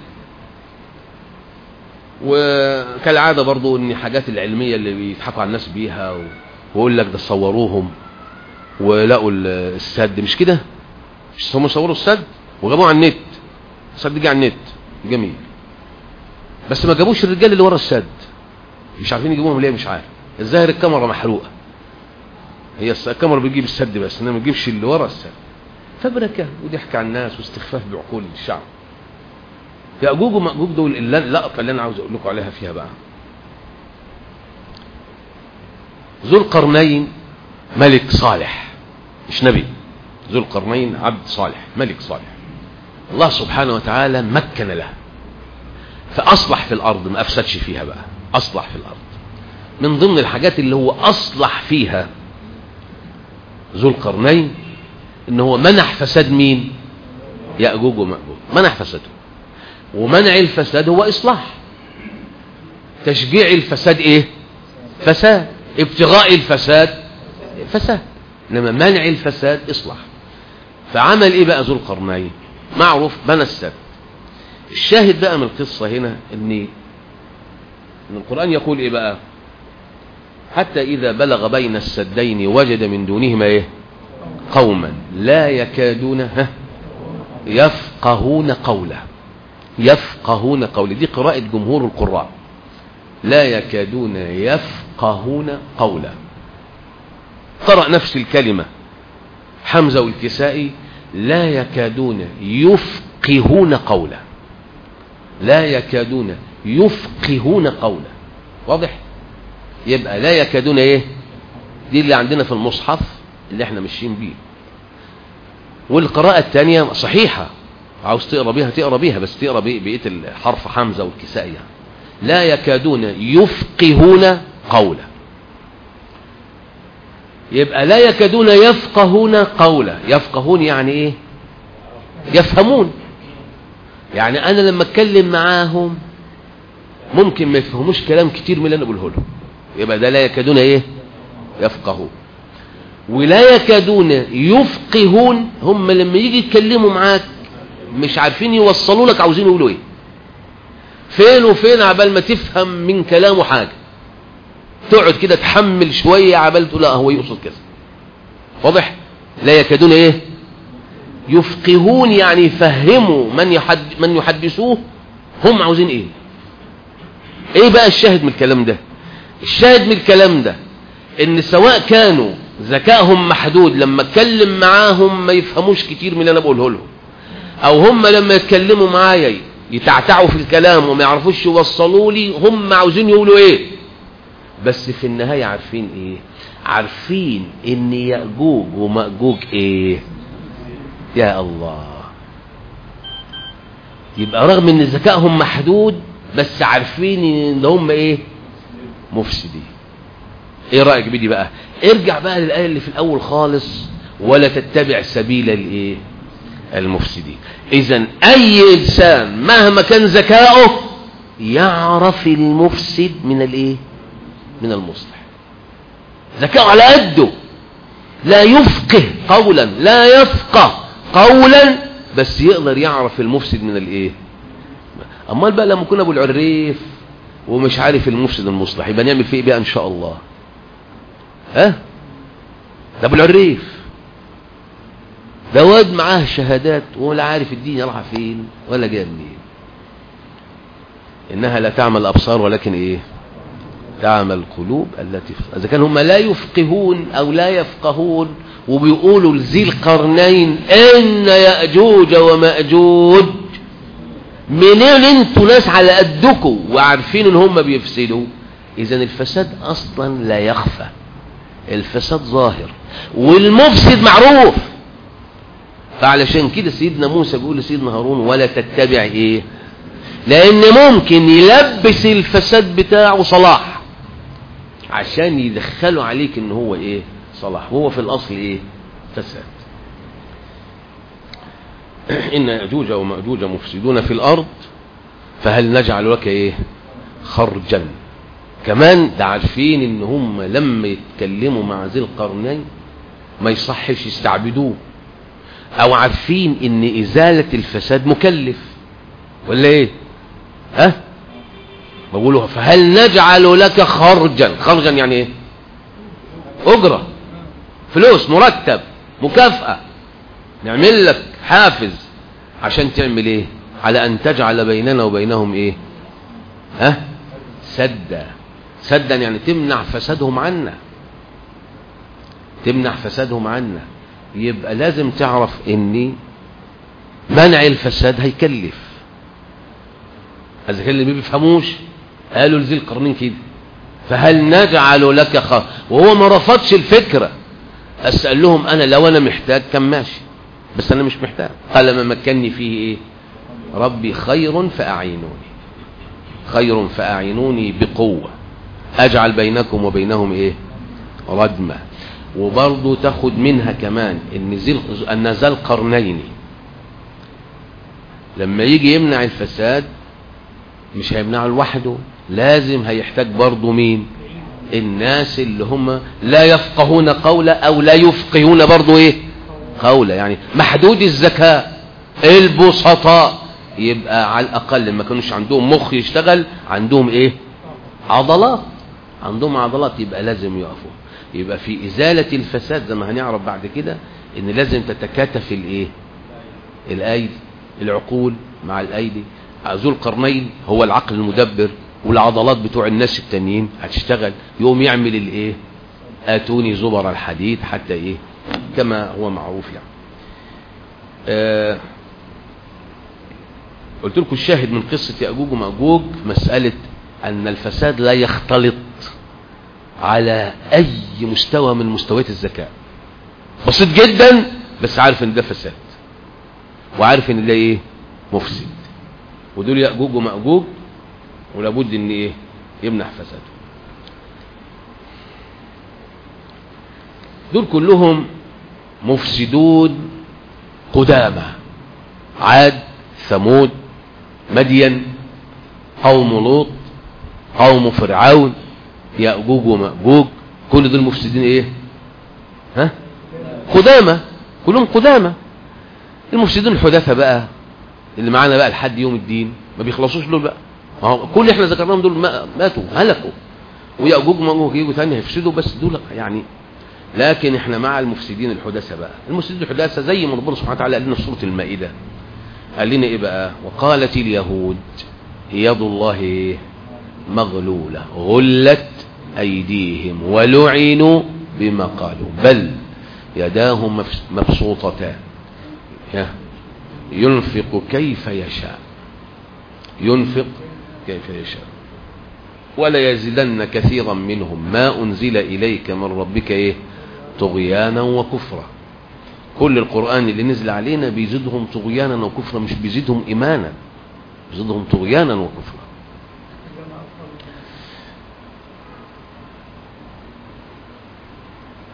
وكالعادة برضو ان الحاجات العلمية اللي بيضحكوا على الناس بيها و... ويقول لك ده صوروهم ولقوا السد مش كده مش هم صوروا السد وجابوه على النت السد جه على النت جميل بس ما جابوش الرجال اللي ورا السد مش عارفين يجيبوهم ليه مش عارف الظاهر الكاميرا محروقه هي الكاميرا بتجيب السد بس انما ما تجيبش اللي ورا السد فبركه وضحك على الناس واستخفاف بعقول الشعب ياجوج وماجوج دول اللقطه اللي انا عاوز اقول لكم عليها فيها بقى ذو القرنين ملك صالح مش نبي ذو القرنين عبد صالح ملك صالح الله سبحانه وتعالى مكن له فأصلح في الأرض ما أفسدش فيها بقى أصلح في الأرض من ضمن الحاجات اللي هو أصلح فيها ذو القرنين إن هو منح فساد مين يأجوج ومأجوج منح فساده ومنع الفساد هو إصلاح تشجيع الفساد إيه فساد ابتغاء الفساد فساد إنما منع الفساد إصلاح فعمل إيه بقى ذو القرنين معروف بنى السد الشاهد بقى من القصة هنا ان ان القرآن يقول ايه بقى حتى اذا بلغ بين السدين وجد من دونهما ايه قوما لا يكادون ها يفقهون قولا يفقهون قولا دي قراءة جمهور القراء لا يكادون يفقهون قولا قرأ نفس الكلمة حمزة والكسائي لا يكادون يفقهون قولا لا يكادون يفقهون قولا واضح يبقى لا يكادون ايه دي اللي عندنا في المصحف اللي احنا ماشيين بيه والقراءة الثانية صحيحة عاوز تقرا بيها تقرا بيها بس تقرا بقية الحرف حمزة والكساء يعني لا يكادون يفقهون قولا يبقى لا يكادون يفقهون قولا يفقهون يعني ايه يفهمون يعني انا لما اتكلم معاهم ممكن ما يفهموش كلام كتير من اللي انا بقوله لهم يبقى ده لا يكادون ايه يفقهون ولا يكادون يفقهون هم لما يجي يتكلموا معاك مش عارفين يوصلوا لك عاوزين يقولوا ايه فين وفين عبال ما تفهم من كلامه حاجة تقعد كده تحمل شوية عبال تقول لا هو يقصد كذا واضح لا يكادون ايه يفقهون يعني يفهموا من يحد من يحدثوه هم عاوزين ايه ايه بقى الشاهد من الكلام ده الشاهد من الكلام ده ان سواء كانوا ذكائهم محدود لما اتكلم معاهم ما يفهموش كتير من اللي انا بقوله لهم او هم لما يتكلموا معايا يتعتعوا في الكلام وما يعرفوش يوصلوا لي هم عاوزين يقولوا ايه بس في النهاية عارفين ايه عارفين ان يأجوج ومأجوج ايه يا الله يبقى رغم ان ذكائهم محدود بس عارفين ان هم ايه مفسدين ايه رأيك بدي بقى ارجع بقى للآية اللي في الاول خالص ولا تتبع سبيل الايه المفسدين اذا اي انسان مهما كان ذكاؤه يعرف المفسد من الايه من المصلح ذكاؤه على قده لا يفقه قولا لا يفقه قولا بس يقدر يعرف المفسد من الايه امال بقى لما كنا ابو العريف ومش عارف المفسد المصلح يبقى نعمل فيه ايه بقى ان شاء الله ها ده ابو العريف ده واد معاه شهادات ولا عارف الدين راح فين ولا جاي منين انها لا تعمل الابصار ولكن ايه تعمل القلوب التي اذا كان هم لا يفقهون او لا يفقهون وبيقولوا لذي القرنين ان ياجوج وماجوج منين انتوا ناس على قدكم وعارفين ان هم بيفسدوا اذا الفساد اصلا لا يخفى الفساد ظاهر والمفسد معروف فعلشان كده سيدنا موسى بيقول لسيدنا هارون ولا تتبع ايه لان ممكن يلبس الفساد بتاعه صلاح عشان يدخلوا عليك ان هو ايه صلاح وهو في الاصل ايه فساد ان ياجوج وماجوج مفسدون في الارض فهل نجعل لك ايه خرجا كمان ده عارفين ان هم لما يتكلموا مع ذي القرنين ما يصحش يستعبدوه او عارفين ان ازالة الفساد مكلف ولا ايه ها بقولوا فهل نجعل لك خرجا خرجا يعني ايه اجرة فلوس مرتب مكافأة نعمل لك حافز عشان تعمل ايه على ان تجعل بيننا وبينهم ايه ها سدا سدا يعني تمنع فسادهم عنا تمنع فسادهم عنا يبقى لازم تعرف ان منع الفساد هيكلف اذا كان اللي ما بيفهموش قالوا لذي القرنين كده فهل نجعل لك خر وهو ما رفضش الفكرة بس قال لهم انا لو انا محتاج كان ماشي بس انا مش محتاج قال ما مكنني فيه ايه ربي خير فاعينوني خير فاعينوني بقوة اجعل بينكم وبينهم ايه ردمة وبرضه تاخد منها كمان ان ذي ان ذا القرنين لما يجي يمنع الفساد مش هيمنعه لوحده لازم هيحتاج برضه مين الناس اللي هم لا يفقهون قولا او لا يفقهون برضه ايه قولا يعني محدود الذكاء البسطاء يبقى على الاقل ما كانوش عندهم مخ يشتغل عندهم ايه عضلات عندهم عضلات يبقى لازم يقفوا يبقى في ازالة الفساد زي ما هنعرف بعد كده ان لازم تتكاتف الايه الايدي العقول مع الايدي ذو القرنين هو العقل المدبر والعضلات بتوع الناس التانيين هتشتغل يقوم يعمل الايه اتوني زبر الحديد حتى ايه كما هو معروف يعني آه قلت لكم الشاهد من قصة يأجوج ومأجوج مسألة أن الفساد لا يختلط على أي مستوى من مستويات الذكاء بسيط جدا بس عارف ان ده فساد وعارف ان ده ايه مفسد ودول يأجوج ومأجوج ولابد ان ايه يمنع فساده دول كلهم مفسدون قدامى عاد ثمود مدين قوم لوط قوم فرعون يأجوج ومأجوج كل دول مفسدين ايه ها قدامى كلهم قدامى المفسدين الحداثة بقى اللي معانا بقى لحد يوم الدين ما بيخلصوش دول بقى ما هو كل اللي احنا ذكرناهم دول ماتوا هلكوا ويأجوج ومأجوج يجوا تاني هيفسدوا بس دول يعني لكن احنا مع المفسدين الحداثة بقى المفسدين الحداثة زي ما ربنا سبحانه وتعالى قال لنا في سورة المائدة قال لنا ايه بقى وقالت اليهود يد الله مغلولة غلت ايديهم ولعنوا بما قالوا بل يداهم مبسوطتان ينفق كيف يشاء ينفق كيف يشاء ولا يزيدن كثيرا منهم ما أنزل إليك من ربك إيه طغيانا وكفرا كل القرآن اللي نزل علينا بيزيدهم طغيانا وكفرا مش بيزيدهم إيمانا بيزيدهم طغيانا وكفرا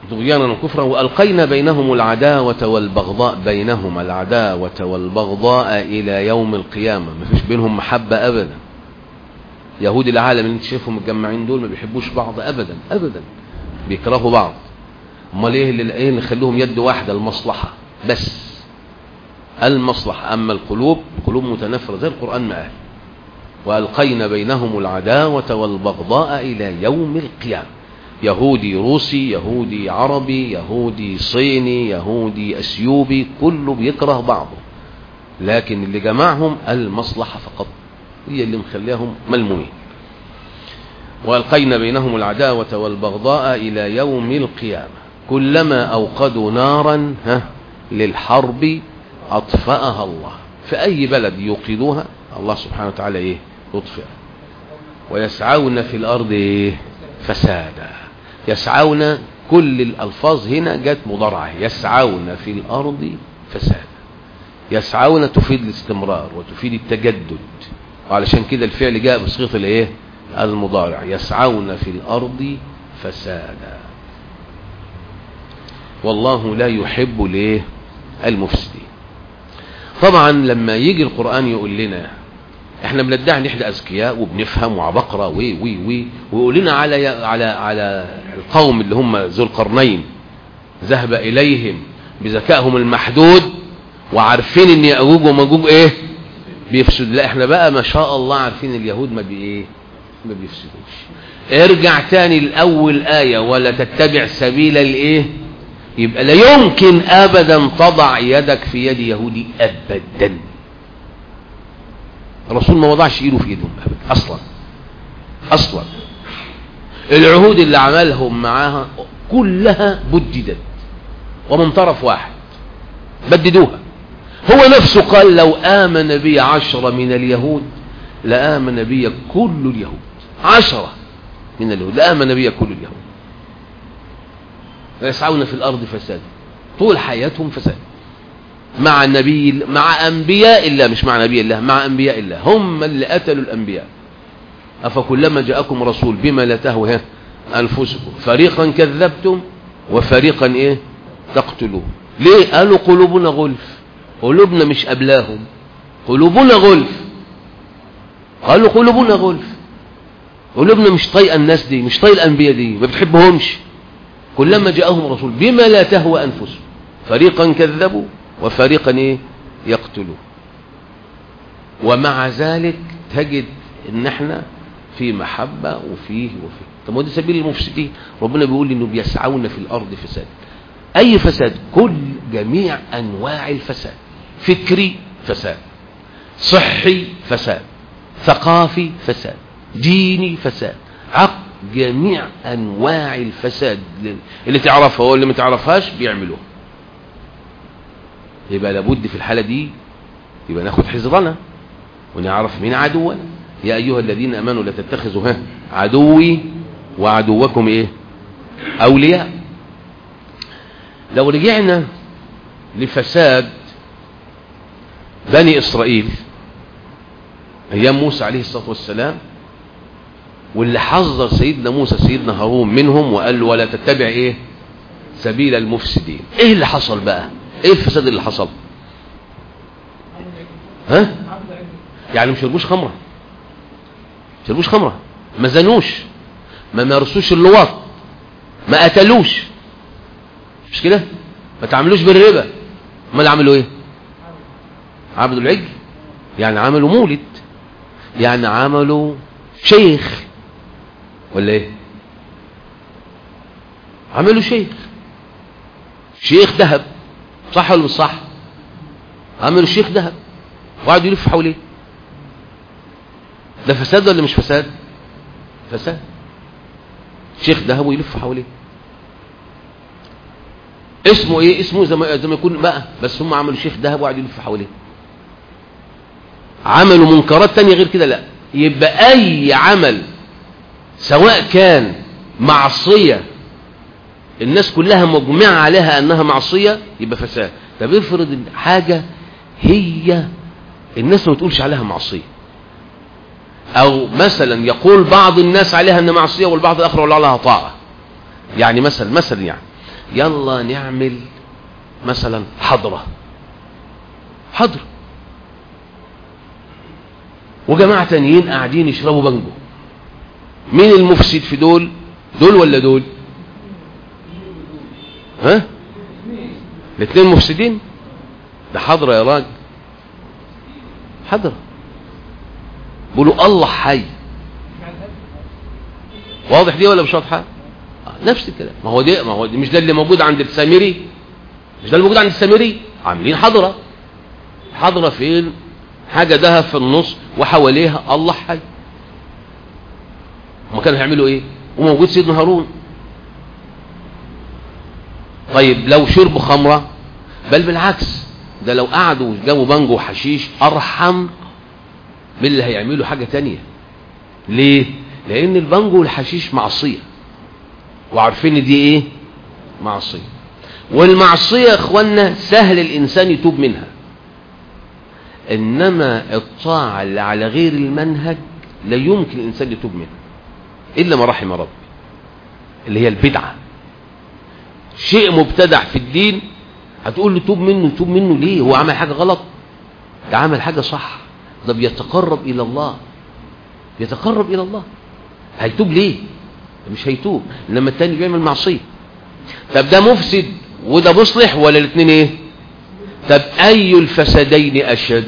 طغيانا وكفرا وألقينا بينهم العداوة والبغضاء بينهم العداوة والبغضاء إلى يوم القيامة ما فيش بينهم محبة أبدا يهود العالم اللي انت شايفهم متجمعين دول ما بيحبوش بعض أبدا أبدا بيكرهوا بعض امال ايه اللي ايه اللي خلوهم يد واحدة المصلحة بس المصلحة أما القلوب قلوب متنفرة زي القرآن ما قال وألقينا بينهم العداوة والبغضاء إلى يوم القيامة يهودي روسي يهودي عربي يهودي صيني يهودي أسيوبي كله بيكره بعضه لكن اللي جمعهم المصلحة فقط هي اللي مخليهم ملمومين وألقينا بينهم العداوة والبغضاء إلى يوم القيامة كلما أوقدوا نارا ها للحرب أطفأها الله في أي بلد يوقدوها الله سبحانه وتعالى إيه يطفئ ويسعون في الأرض إيه فسادا يسعون كل الألفاظ هنا جت مضارعة يسعون في الأرض فسادا يسعون تفيد الاستمرار وتفيد التجدد وعلشان كده الفعل جاء بصيغة الايه المضارع يسعون في الأرض فسادا والله لا يحب الايه المفسدين طبعا لما يجي القرآن يقول لنا احنا بندعي ان احنا اذكياء وبنفهم وعبقرة وي وي وي ويقول لنا على على على القوم اللي هم ذو القرنين ذهب اليهم بذكائهم المحدود وعارفين ان ياجوج وماجوج ايه بيفسد لا احنا بقى ما شاء الله عارفين اليهود ما بي ايه ما بيفسدوش ارجع تاني لاول ايه ولا تتبع سبيل الايه يبقى لا يمكن ابدا تضع يدك في يد يهودي ابدا الرسول ما وضعش ايده في ايدهم ابدا اصلا اصلا العهود اللي عملهم معاها كلها بددت ومن طرف واحد بددوها هو نفسه قال لو آمن بي عشرة من اليهود لآمن بي كل اليهود عشرة من اليهود لآمن بي كل اليهود ويسعون في الأرض فساد طول حياتهم فساد مع النبي مع أنبياء الله مش مع نبي الله مع أنبياء الله هم اللي قتلوا الأنبياء أفكلما جاءكم رسول بما لا تهوى أنفسكم فريقا كذبتم وفريقا إيه تقتلون ليه قالوا قلوبنا غلف قلوبنا مش قبلاهم قلوبنا غلف قالوا قلوبنا غلف قلوبنا مش طايقه الناس دي مش طايقه الانبياء دي ما بتحبهمش كلما جاءهم رسول بما لا تهوى انفسهم فريقا كذبوا وفريقا ايه يقتلوا ومع ذلك تجد ان احنا في محبة وفيه وفيه طب ما ده سبيل المفسدين ربنا بيقول انه بيسعون في الارض فساد اي فساد كل جميع انواع الفساد فكري فساد صحي فساد ثقافي فساد ديني فساد عقل جميع انواع الفساد اللي تعرفها واللي ما تعرفهاش بيعملوها يبقى لابد في الحالة دي يبقى ناخد حذرنا ونعرف مين عدونا يا ايها الذين امنوا لا تتخذوا ها عدوي وعدوكم ايه اولياء لو رجعنا لفساد بني اسرائيل ايام موسى عليه الصلاه والسلام واللي حذر سيدنا موسى سيدنا هارون منهم وقال له ولا تتبع ايه سبيل المفسدين ايه اللي حصل بقى ايه الفساد اللي حصل ها يعني مش يربوش خمره مش يربوش خمره ما زنوش ما مارسوش اللواط ما قتلوش مش كده ما تعملوش بالربا امال عملوا ايه عبدوا العجل يعني عملوا مولد يعني عملوا شيخ ولا ايه عملوا شيخ شيخ ذهب صح ولا مش صح عملوا شيخ ذهب وقعدوا يلف حواليه ده فساد ولا مش فساد فساد شيخ ذهب ويلف حواليه اسمه ايه اسمه زي ما زي ما يكون بقى بس هم عملوا شيخ ذهب وقعدوا يلف حواليه عملوا منكرات تانية غير كده لا يبقى اي عمل سواء كان معصية الناس كلها مجمعة عليها انها معصية يبقى فساد طب افرض حاجة هي الناس ما تقولش عليها معصية او مثلا يقول بعض الناس عليها ان معصية والبعض الاخر يقول عليها طاعة يعني مثلا مثلا يعني يلا نعمل مثلا حضرة حضرة وجماعة تانيين قاعدين يشربوا بانجو مين المفسد في دول دول ولا دول ها الاثنين مفسدين ده حضرة يا راجل حضرة بيقولوا الله حي واضح دي ولا مش واضحه آه، نفس الكلام ما هو دي ما هو دي مش ده اللي موجود عند السامري مش ده اللي موجود عند السامري عاملين حضره حضره فين حاجه دهب في النص وحواليها الله حي هم كانوا هيعملوا ايه وموجود سيدنا هارون طيب لو شربوا خمره بل بالعكس ده لو قعدوا وجابوا بانجو وحشيش ارحم من اللي هيعملوا حاجه تانية ليه لان البانجو والحشيش معصيه وعارفين دي ايه معصيه والمعصيه يا اخوانا سهل الانسان يتوب منها انما الطاعه اللي على غير المنهج لا يمكن الانسان يتوب منها الا ما رحم ربي اللي هي البدعه شيء مبتدع في الدين هتقول له توب منه توب منه ليه هو عمل حاجه غلط ده عمل حاجه صح ده بيتقرب الى الله يتقرب الى الله هيتوب ليه مش هيتوب انما التاني بيعمل معصيه طب ده مفسد وده مصلح ولا الاثنين ايه طب اي الفسادين اشد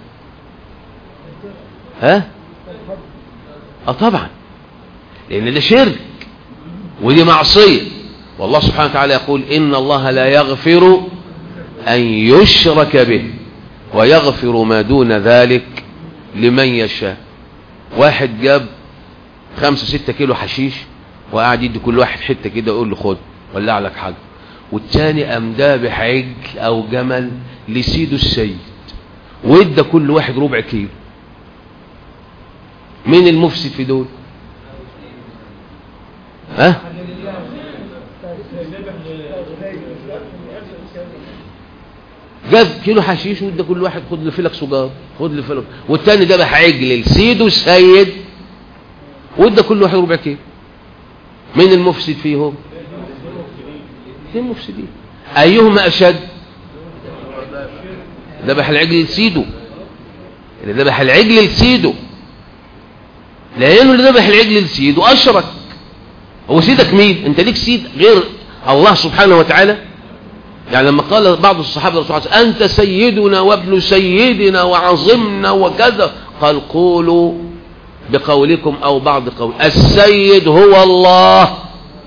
ها اه طبعا لان ده شرك ودي معصيه والله سبحانه وتعالى يقول ان الله لا يغفر ان يشرك به ويغفر ما دون ذلك لمن يشاء واحد جاب خمسة ستة كيلو حشيش وقاعد يدي كل واحد حتة كده يقول له خد ولع لك حاجة والتاني قام دابح عجل او جمل لسيده السيد وادى كل واحد ربع كيلو مين المفسد في دول ها جاب كيلو حشيش وادى كل واحد خد لي فلك سجار خد لي فلك والتاني ذبح عجل لسيده السيد وادى كل واحد ربع كيلو مين المفسد فيهم اثنين مفسدين ايهما اشد ذبح العجل لسيده اللي ذبح العجل لسيده لانه اللي ذبح العجل لسيده اشرك هو سيدك مين انت ليك سيد غير الله سبحانه وتعالى يعني لما قال بعض الصحابه رسول الله انت سيدنا وابن سيدنا وعظمنا وكذا قال قولوا بقولكم او بعض قول السيد هو الله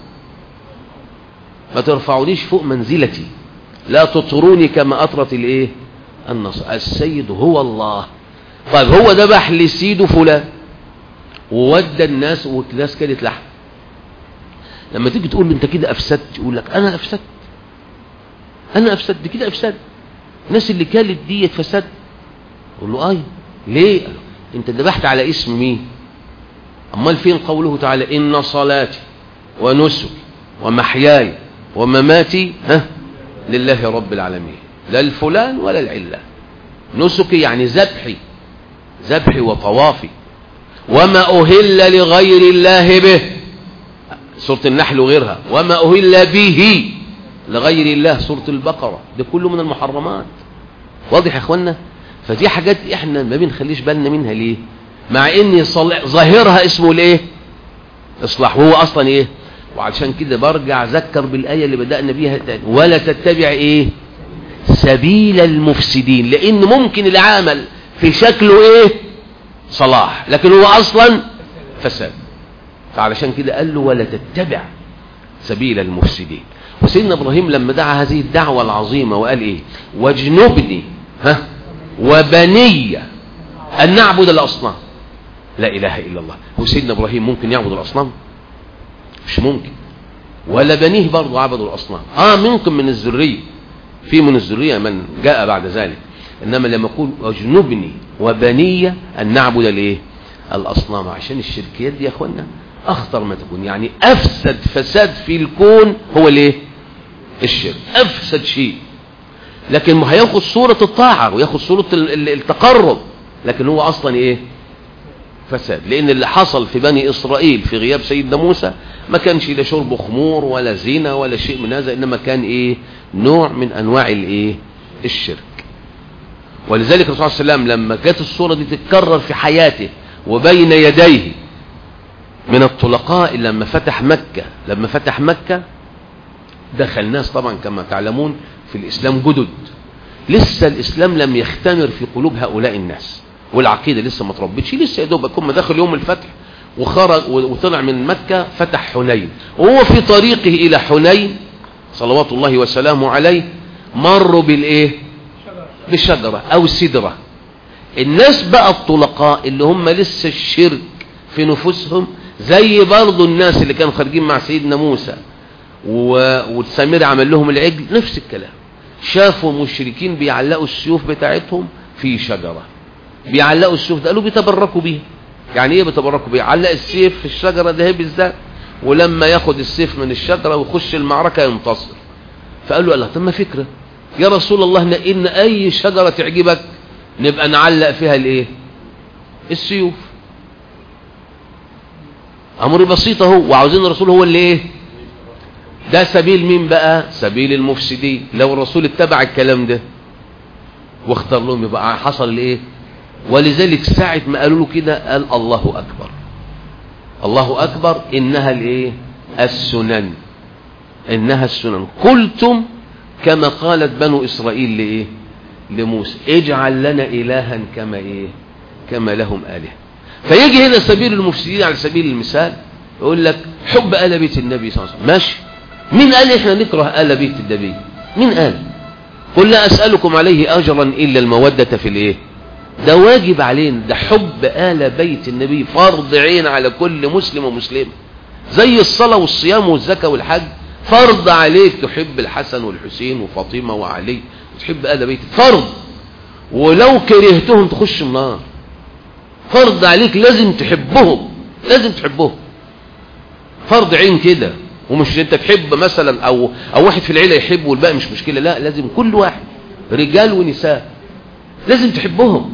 ما ترفعونيش فوق منزلتي لا تطروني كما اطرت الايه النصر السيد هو الله طيب هو ذبح لسيده فلان وودى الناس والناس كانت لحم لما تيجي تقول له انت كده افسدت يقول لك انا افسدت انا افسدت كده افسدت الناس اللي كانت ديت فسد يقول له اي ليه انت ذبحت على اسم مين امال فين قوله تعالى ان صلاتي ونسكي ومحياي ومماتي ها لله رب العالمين لا الفلان ولا العلة نسكي يعني ذبحي ذبحي وطوافي وما أهل لغير الله به سورة النحل وغيرها وما أهل به لغير الله سورة البقرة ده كله من المحرمات واضح يا اخوانا فدي حاجات احنا ما بنخليش بالنا منها ليه مع ان ظاهرها اسمه الايه اصلاح وهو اصلا ايه وعشان كده برجع اذكر بالايه اللي بدانا بيها تاني ولا تتبع ايه سبيل المفسدين لان ممكن العمل في شكله ايه صلاح لكن هو اصلا فساد فعلشان كده قال له ولا تتبع سبيل المفسدين وسيدنا ابراهيم لما دعا هذه الدعوه العظيمه وقال ايه واجنبني ها وبني ان نعبد الاصنام لا اله الا الله هو سيدنا ابراهيم ممكن يعبد الاصنام مش ممكن ولا بنيه برضه عبدوا الاصنام اه ممكن من الذريه في من الذريه من جاء بعد ذلك انما لما يقول اجنبني وبني ان نعبد الايه الاصنام عشان الشركيات دي يا اخوانا اخطر ما تكون يعني افسد فساد في الكون هو الايه الشرك افسد شيء لكن ما هياخد صورة الطاعة وياخد صورة التقرب لكن هو اصلا ايه فساد لان اللي حصل في بني اسرائيل في غياب سيدنا موسى ما كانش لا شرب خمور ولا زنا ولا شيء من هذا انما كان ايه نوع من انواع الايه الشرك ولذلك الرسول صلى الله عليه وسلم لما جت الصورة دي تتكرر في حياته وبين يديه من الطلقاء لما فتح مكة لما فتح مكة دخل ناس طبعا كما تعلمون في الإسلام جدد لسه الإسلام لم يختمر في قلوب هؤلاء الناس والعقيدة لسه ما تربتش لسه يا دوبك هم دخل يوم الفتح وخرج وطلع من مكة فتح حنين وهو في طريقه إلى حنين صلوات الله وسلامه عليه مروا بالإيه بشجرة أو سدرة الناس بقى الطلقاء اللي هم لسه الشرك في نفوسهم زي برضو الناس اللي كانوا خارجين مع سيدنا موسى والسامري عمل لهم العجل نفس الكلام شافوا مشركين بيعلقوا السيوف بتاعتهم في شجرة بيعلقوا السيوف ده قالوا بيتبركوا بيها يعني ايه بيتبركوا بيها علق السيف في الشجرة ده بالذات ولما ياخد السيف من الشجرة ويخش المعركة ينتصر فقالوا الله طب ما فكرة يا رسول الله نقلن اي شجرة تعجبك نبقى نعلق فيها الايه السيوف امر بسيط اهو وعاوزين الرسول هو اللي ايه ده سبيل مين بقى سبيل المفسدين لو الرسول اتبع الكلام ده واختار لهم يبقى حصل الايه ولذلك ساعة ما قالوا له كده قال الله اكبر الله اكبر انها الايه السنن انها السنن قلتم كما قالت بنو اسرائيل لايه لموسى اجعل لنا الها كما ايه كما لهم اله فيجي هنا سبيل المفسدين على سبيل المثال يقول لك حب ال بيت النبي صلى الله عليه وسلم ماشي مين قال احنا نكره ال بيت النبي مين قال قل لا اسالكم عليه اجرا الا الموده في الايه ده واجب علينا ده حب ال بيت النبي فرض عين على كل مسلم ومسلمه زي الصلاه والصيام والزكاه والحج فرض عليك تحب الحسن والحسين وفاطمه وعلي وتحب ال بيت فرض ولو كرهتهم تخش النار فرض عليك لازم تحبهم لازم تحبهم فرض عين كده ومش انت تحب مثلا او او واحد في العيله يحب والباقي مش مشكله لا لازم كل واحد رجال ونساء لازم تحبهم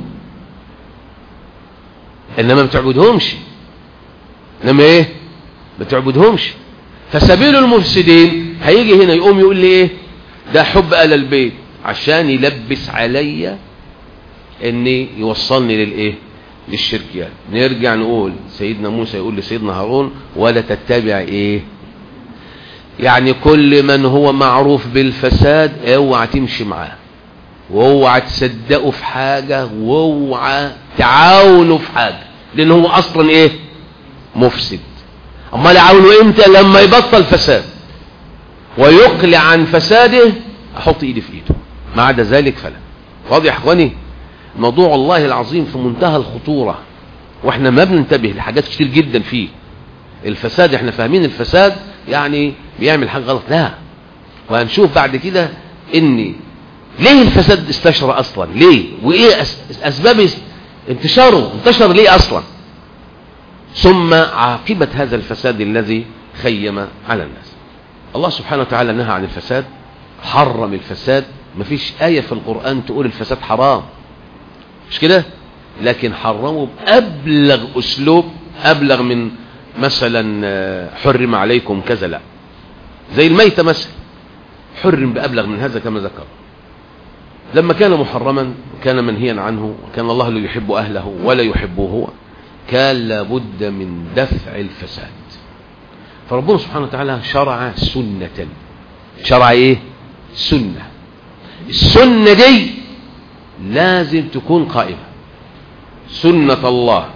انما ما تعبدهمش انما ايه ما تعبدهمش فسبيل المفسدين هيجي هنا يقوم يقول لي ايه ده حب ال البيت عشان يلبس عليا اني يوصلني للايه للشركيات نرجع نقول سيدنا موسى يقول لسيدنا هارون ولا تتبع ايه يعني كل من هو معروف بالفساد اوعى تمشي معاه واوعى تصدقه في حاجة واوعى تعاونه في حاجة لان هو اصلا ايه مفسد امال يعاونه امتى لما يبطل فساد ويقلع عن فساده احط ايدي في ايده ما عدا ذلك فلا واضح يا اخواني موضوع الله العظيم في منتهى الخطورة واحنا ما بننتبه لحاجات كتير جدا فيه الفساد احنا فاهمين الفساد يعني بيعمل حاجة غلط لا وهنشوف بعد كده ان ليه الفساد استشرى اصلا ليه وايه اسباب انتشاره انتشر ليه اصلا ثم عاقبة هذا الفساد الذي خيم على الناس الله سبحانه وتعالى نهى عن الفساد حرم الفساد مفيش آية في القرآن تقول الفساد حرام مش كده لكن حرموا بأبلغ أسلوب أبلغ من مثلا حرم عليكم كذا لا زي الميتة مثلا حرم بأبلغ من هذا كما ذكر لما كان محرما وكان منهيا عنه وكان الله لا يحب أهله ولا يحبه هو كان لابد من دفع الفساد فربنا سبحانه وتعالى شرع سنة شرع ايه سنة السنة دي لازم تكون قائمة سنة الله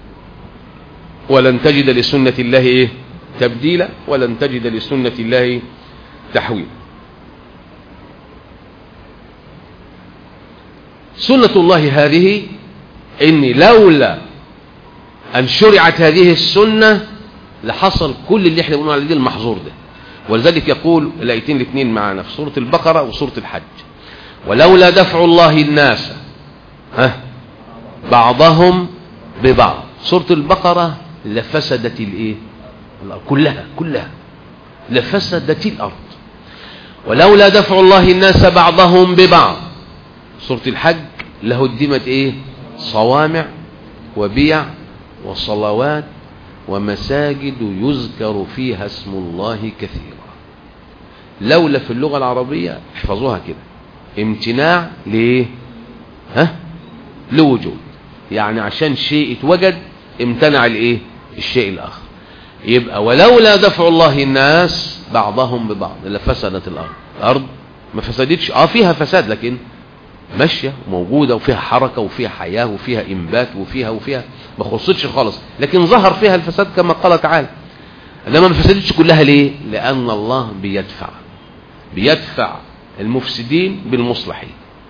ولن تجد لسنة الله ايه تبديلا ولن تجد لسنة الله تحويلا سنة الله هذه اني لولا ان شرعت هذه السنة لحصل كل اللي احنا بنقول عليه المحظور ده ولذلك يقول الايتين الاثنين معنا في سورة البقرة وسورة الحج ولولا دفع الله الناس ها بعضهم ببعض سورة البقرة لفسدت الايه الارض كلها كلها لفسدت الارض ولولا دفع الله الناس بعضهم ببعض سورة الحج لهدمت ايه صوامع وبيع وصلوات ومساجد يذكر فيها اسم الله كثيرا لولا في اللغة العربية احفظوها كده امتناع ليه ها لوجود يعني عشان شيء اتوجد امتنع الايه الشيء الاخر يبقى ولولا دفع الله الناس بعضهم ببعض لفسدت الارض الارض ما فسدتش اه فيها فساد لكن ماشيه موجوده وفيها حركه وفيها حياه وفيها انبات وفيها وفيها ما خصتش خالص لكن ظهر فيها الفساد كما قال تعالى انما ما فسدتش كلها ليه لان الله بيدفع بيدفع المفسدين بالمصلحين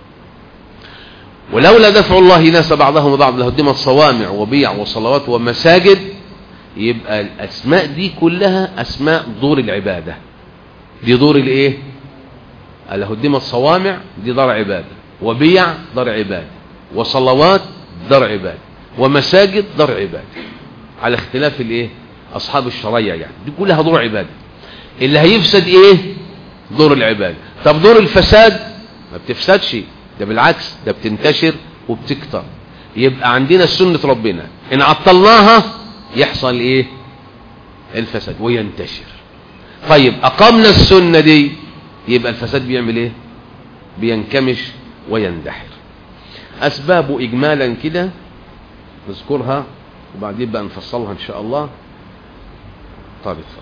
ولولا دفع الله ناس بعضهم ببعض لهدمت صوامع وبيع وصلوات ومساجد يبقى الاسماء دي كلها اسماء دور العباده دي دور الايه لهدمت صوامع دي دار عباده وبيع دار عباده وصلوات دار عباده ومساجد دار عباده على اختلاف الايه اصحاب الشريعه يعني دي كلها دور عباده اللي هيفسد ايه دور العباده طب دور الفساد ما بتفسدش ده بالعكس ده بتنتشر وبتكتر يبقى عندنا سنة ربنا ان عطلناها يحصل ايه الفساد وينتشر طيب اقمنا السنة دي يبقى الفساد بيعمل ايه بينكمش ويندحر اسبابه اجمالا كده نذكرها وبعدين بقى نفصلها ان شاء الله طيب اتفضل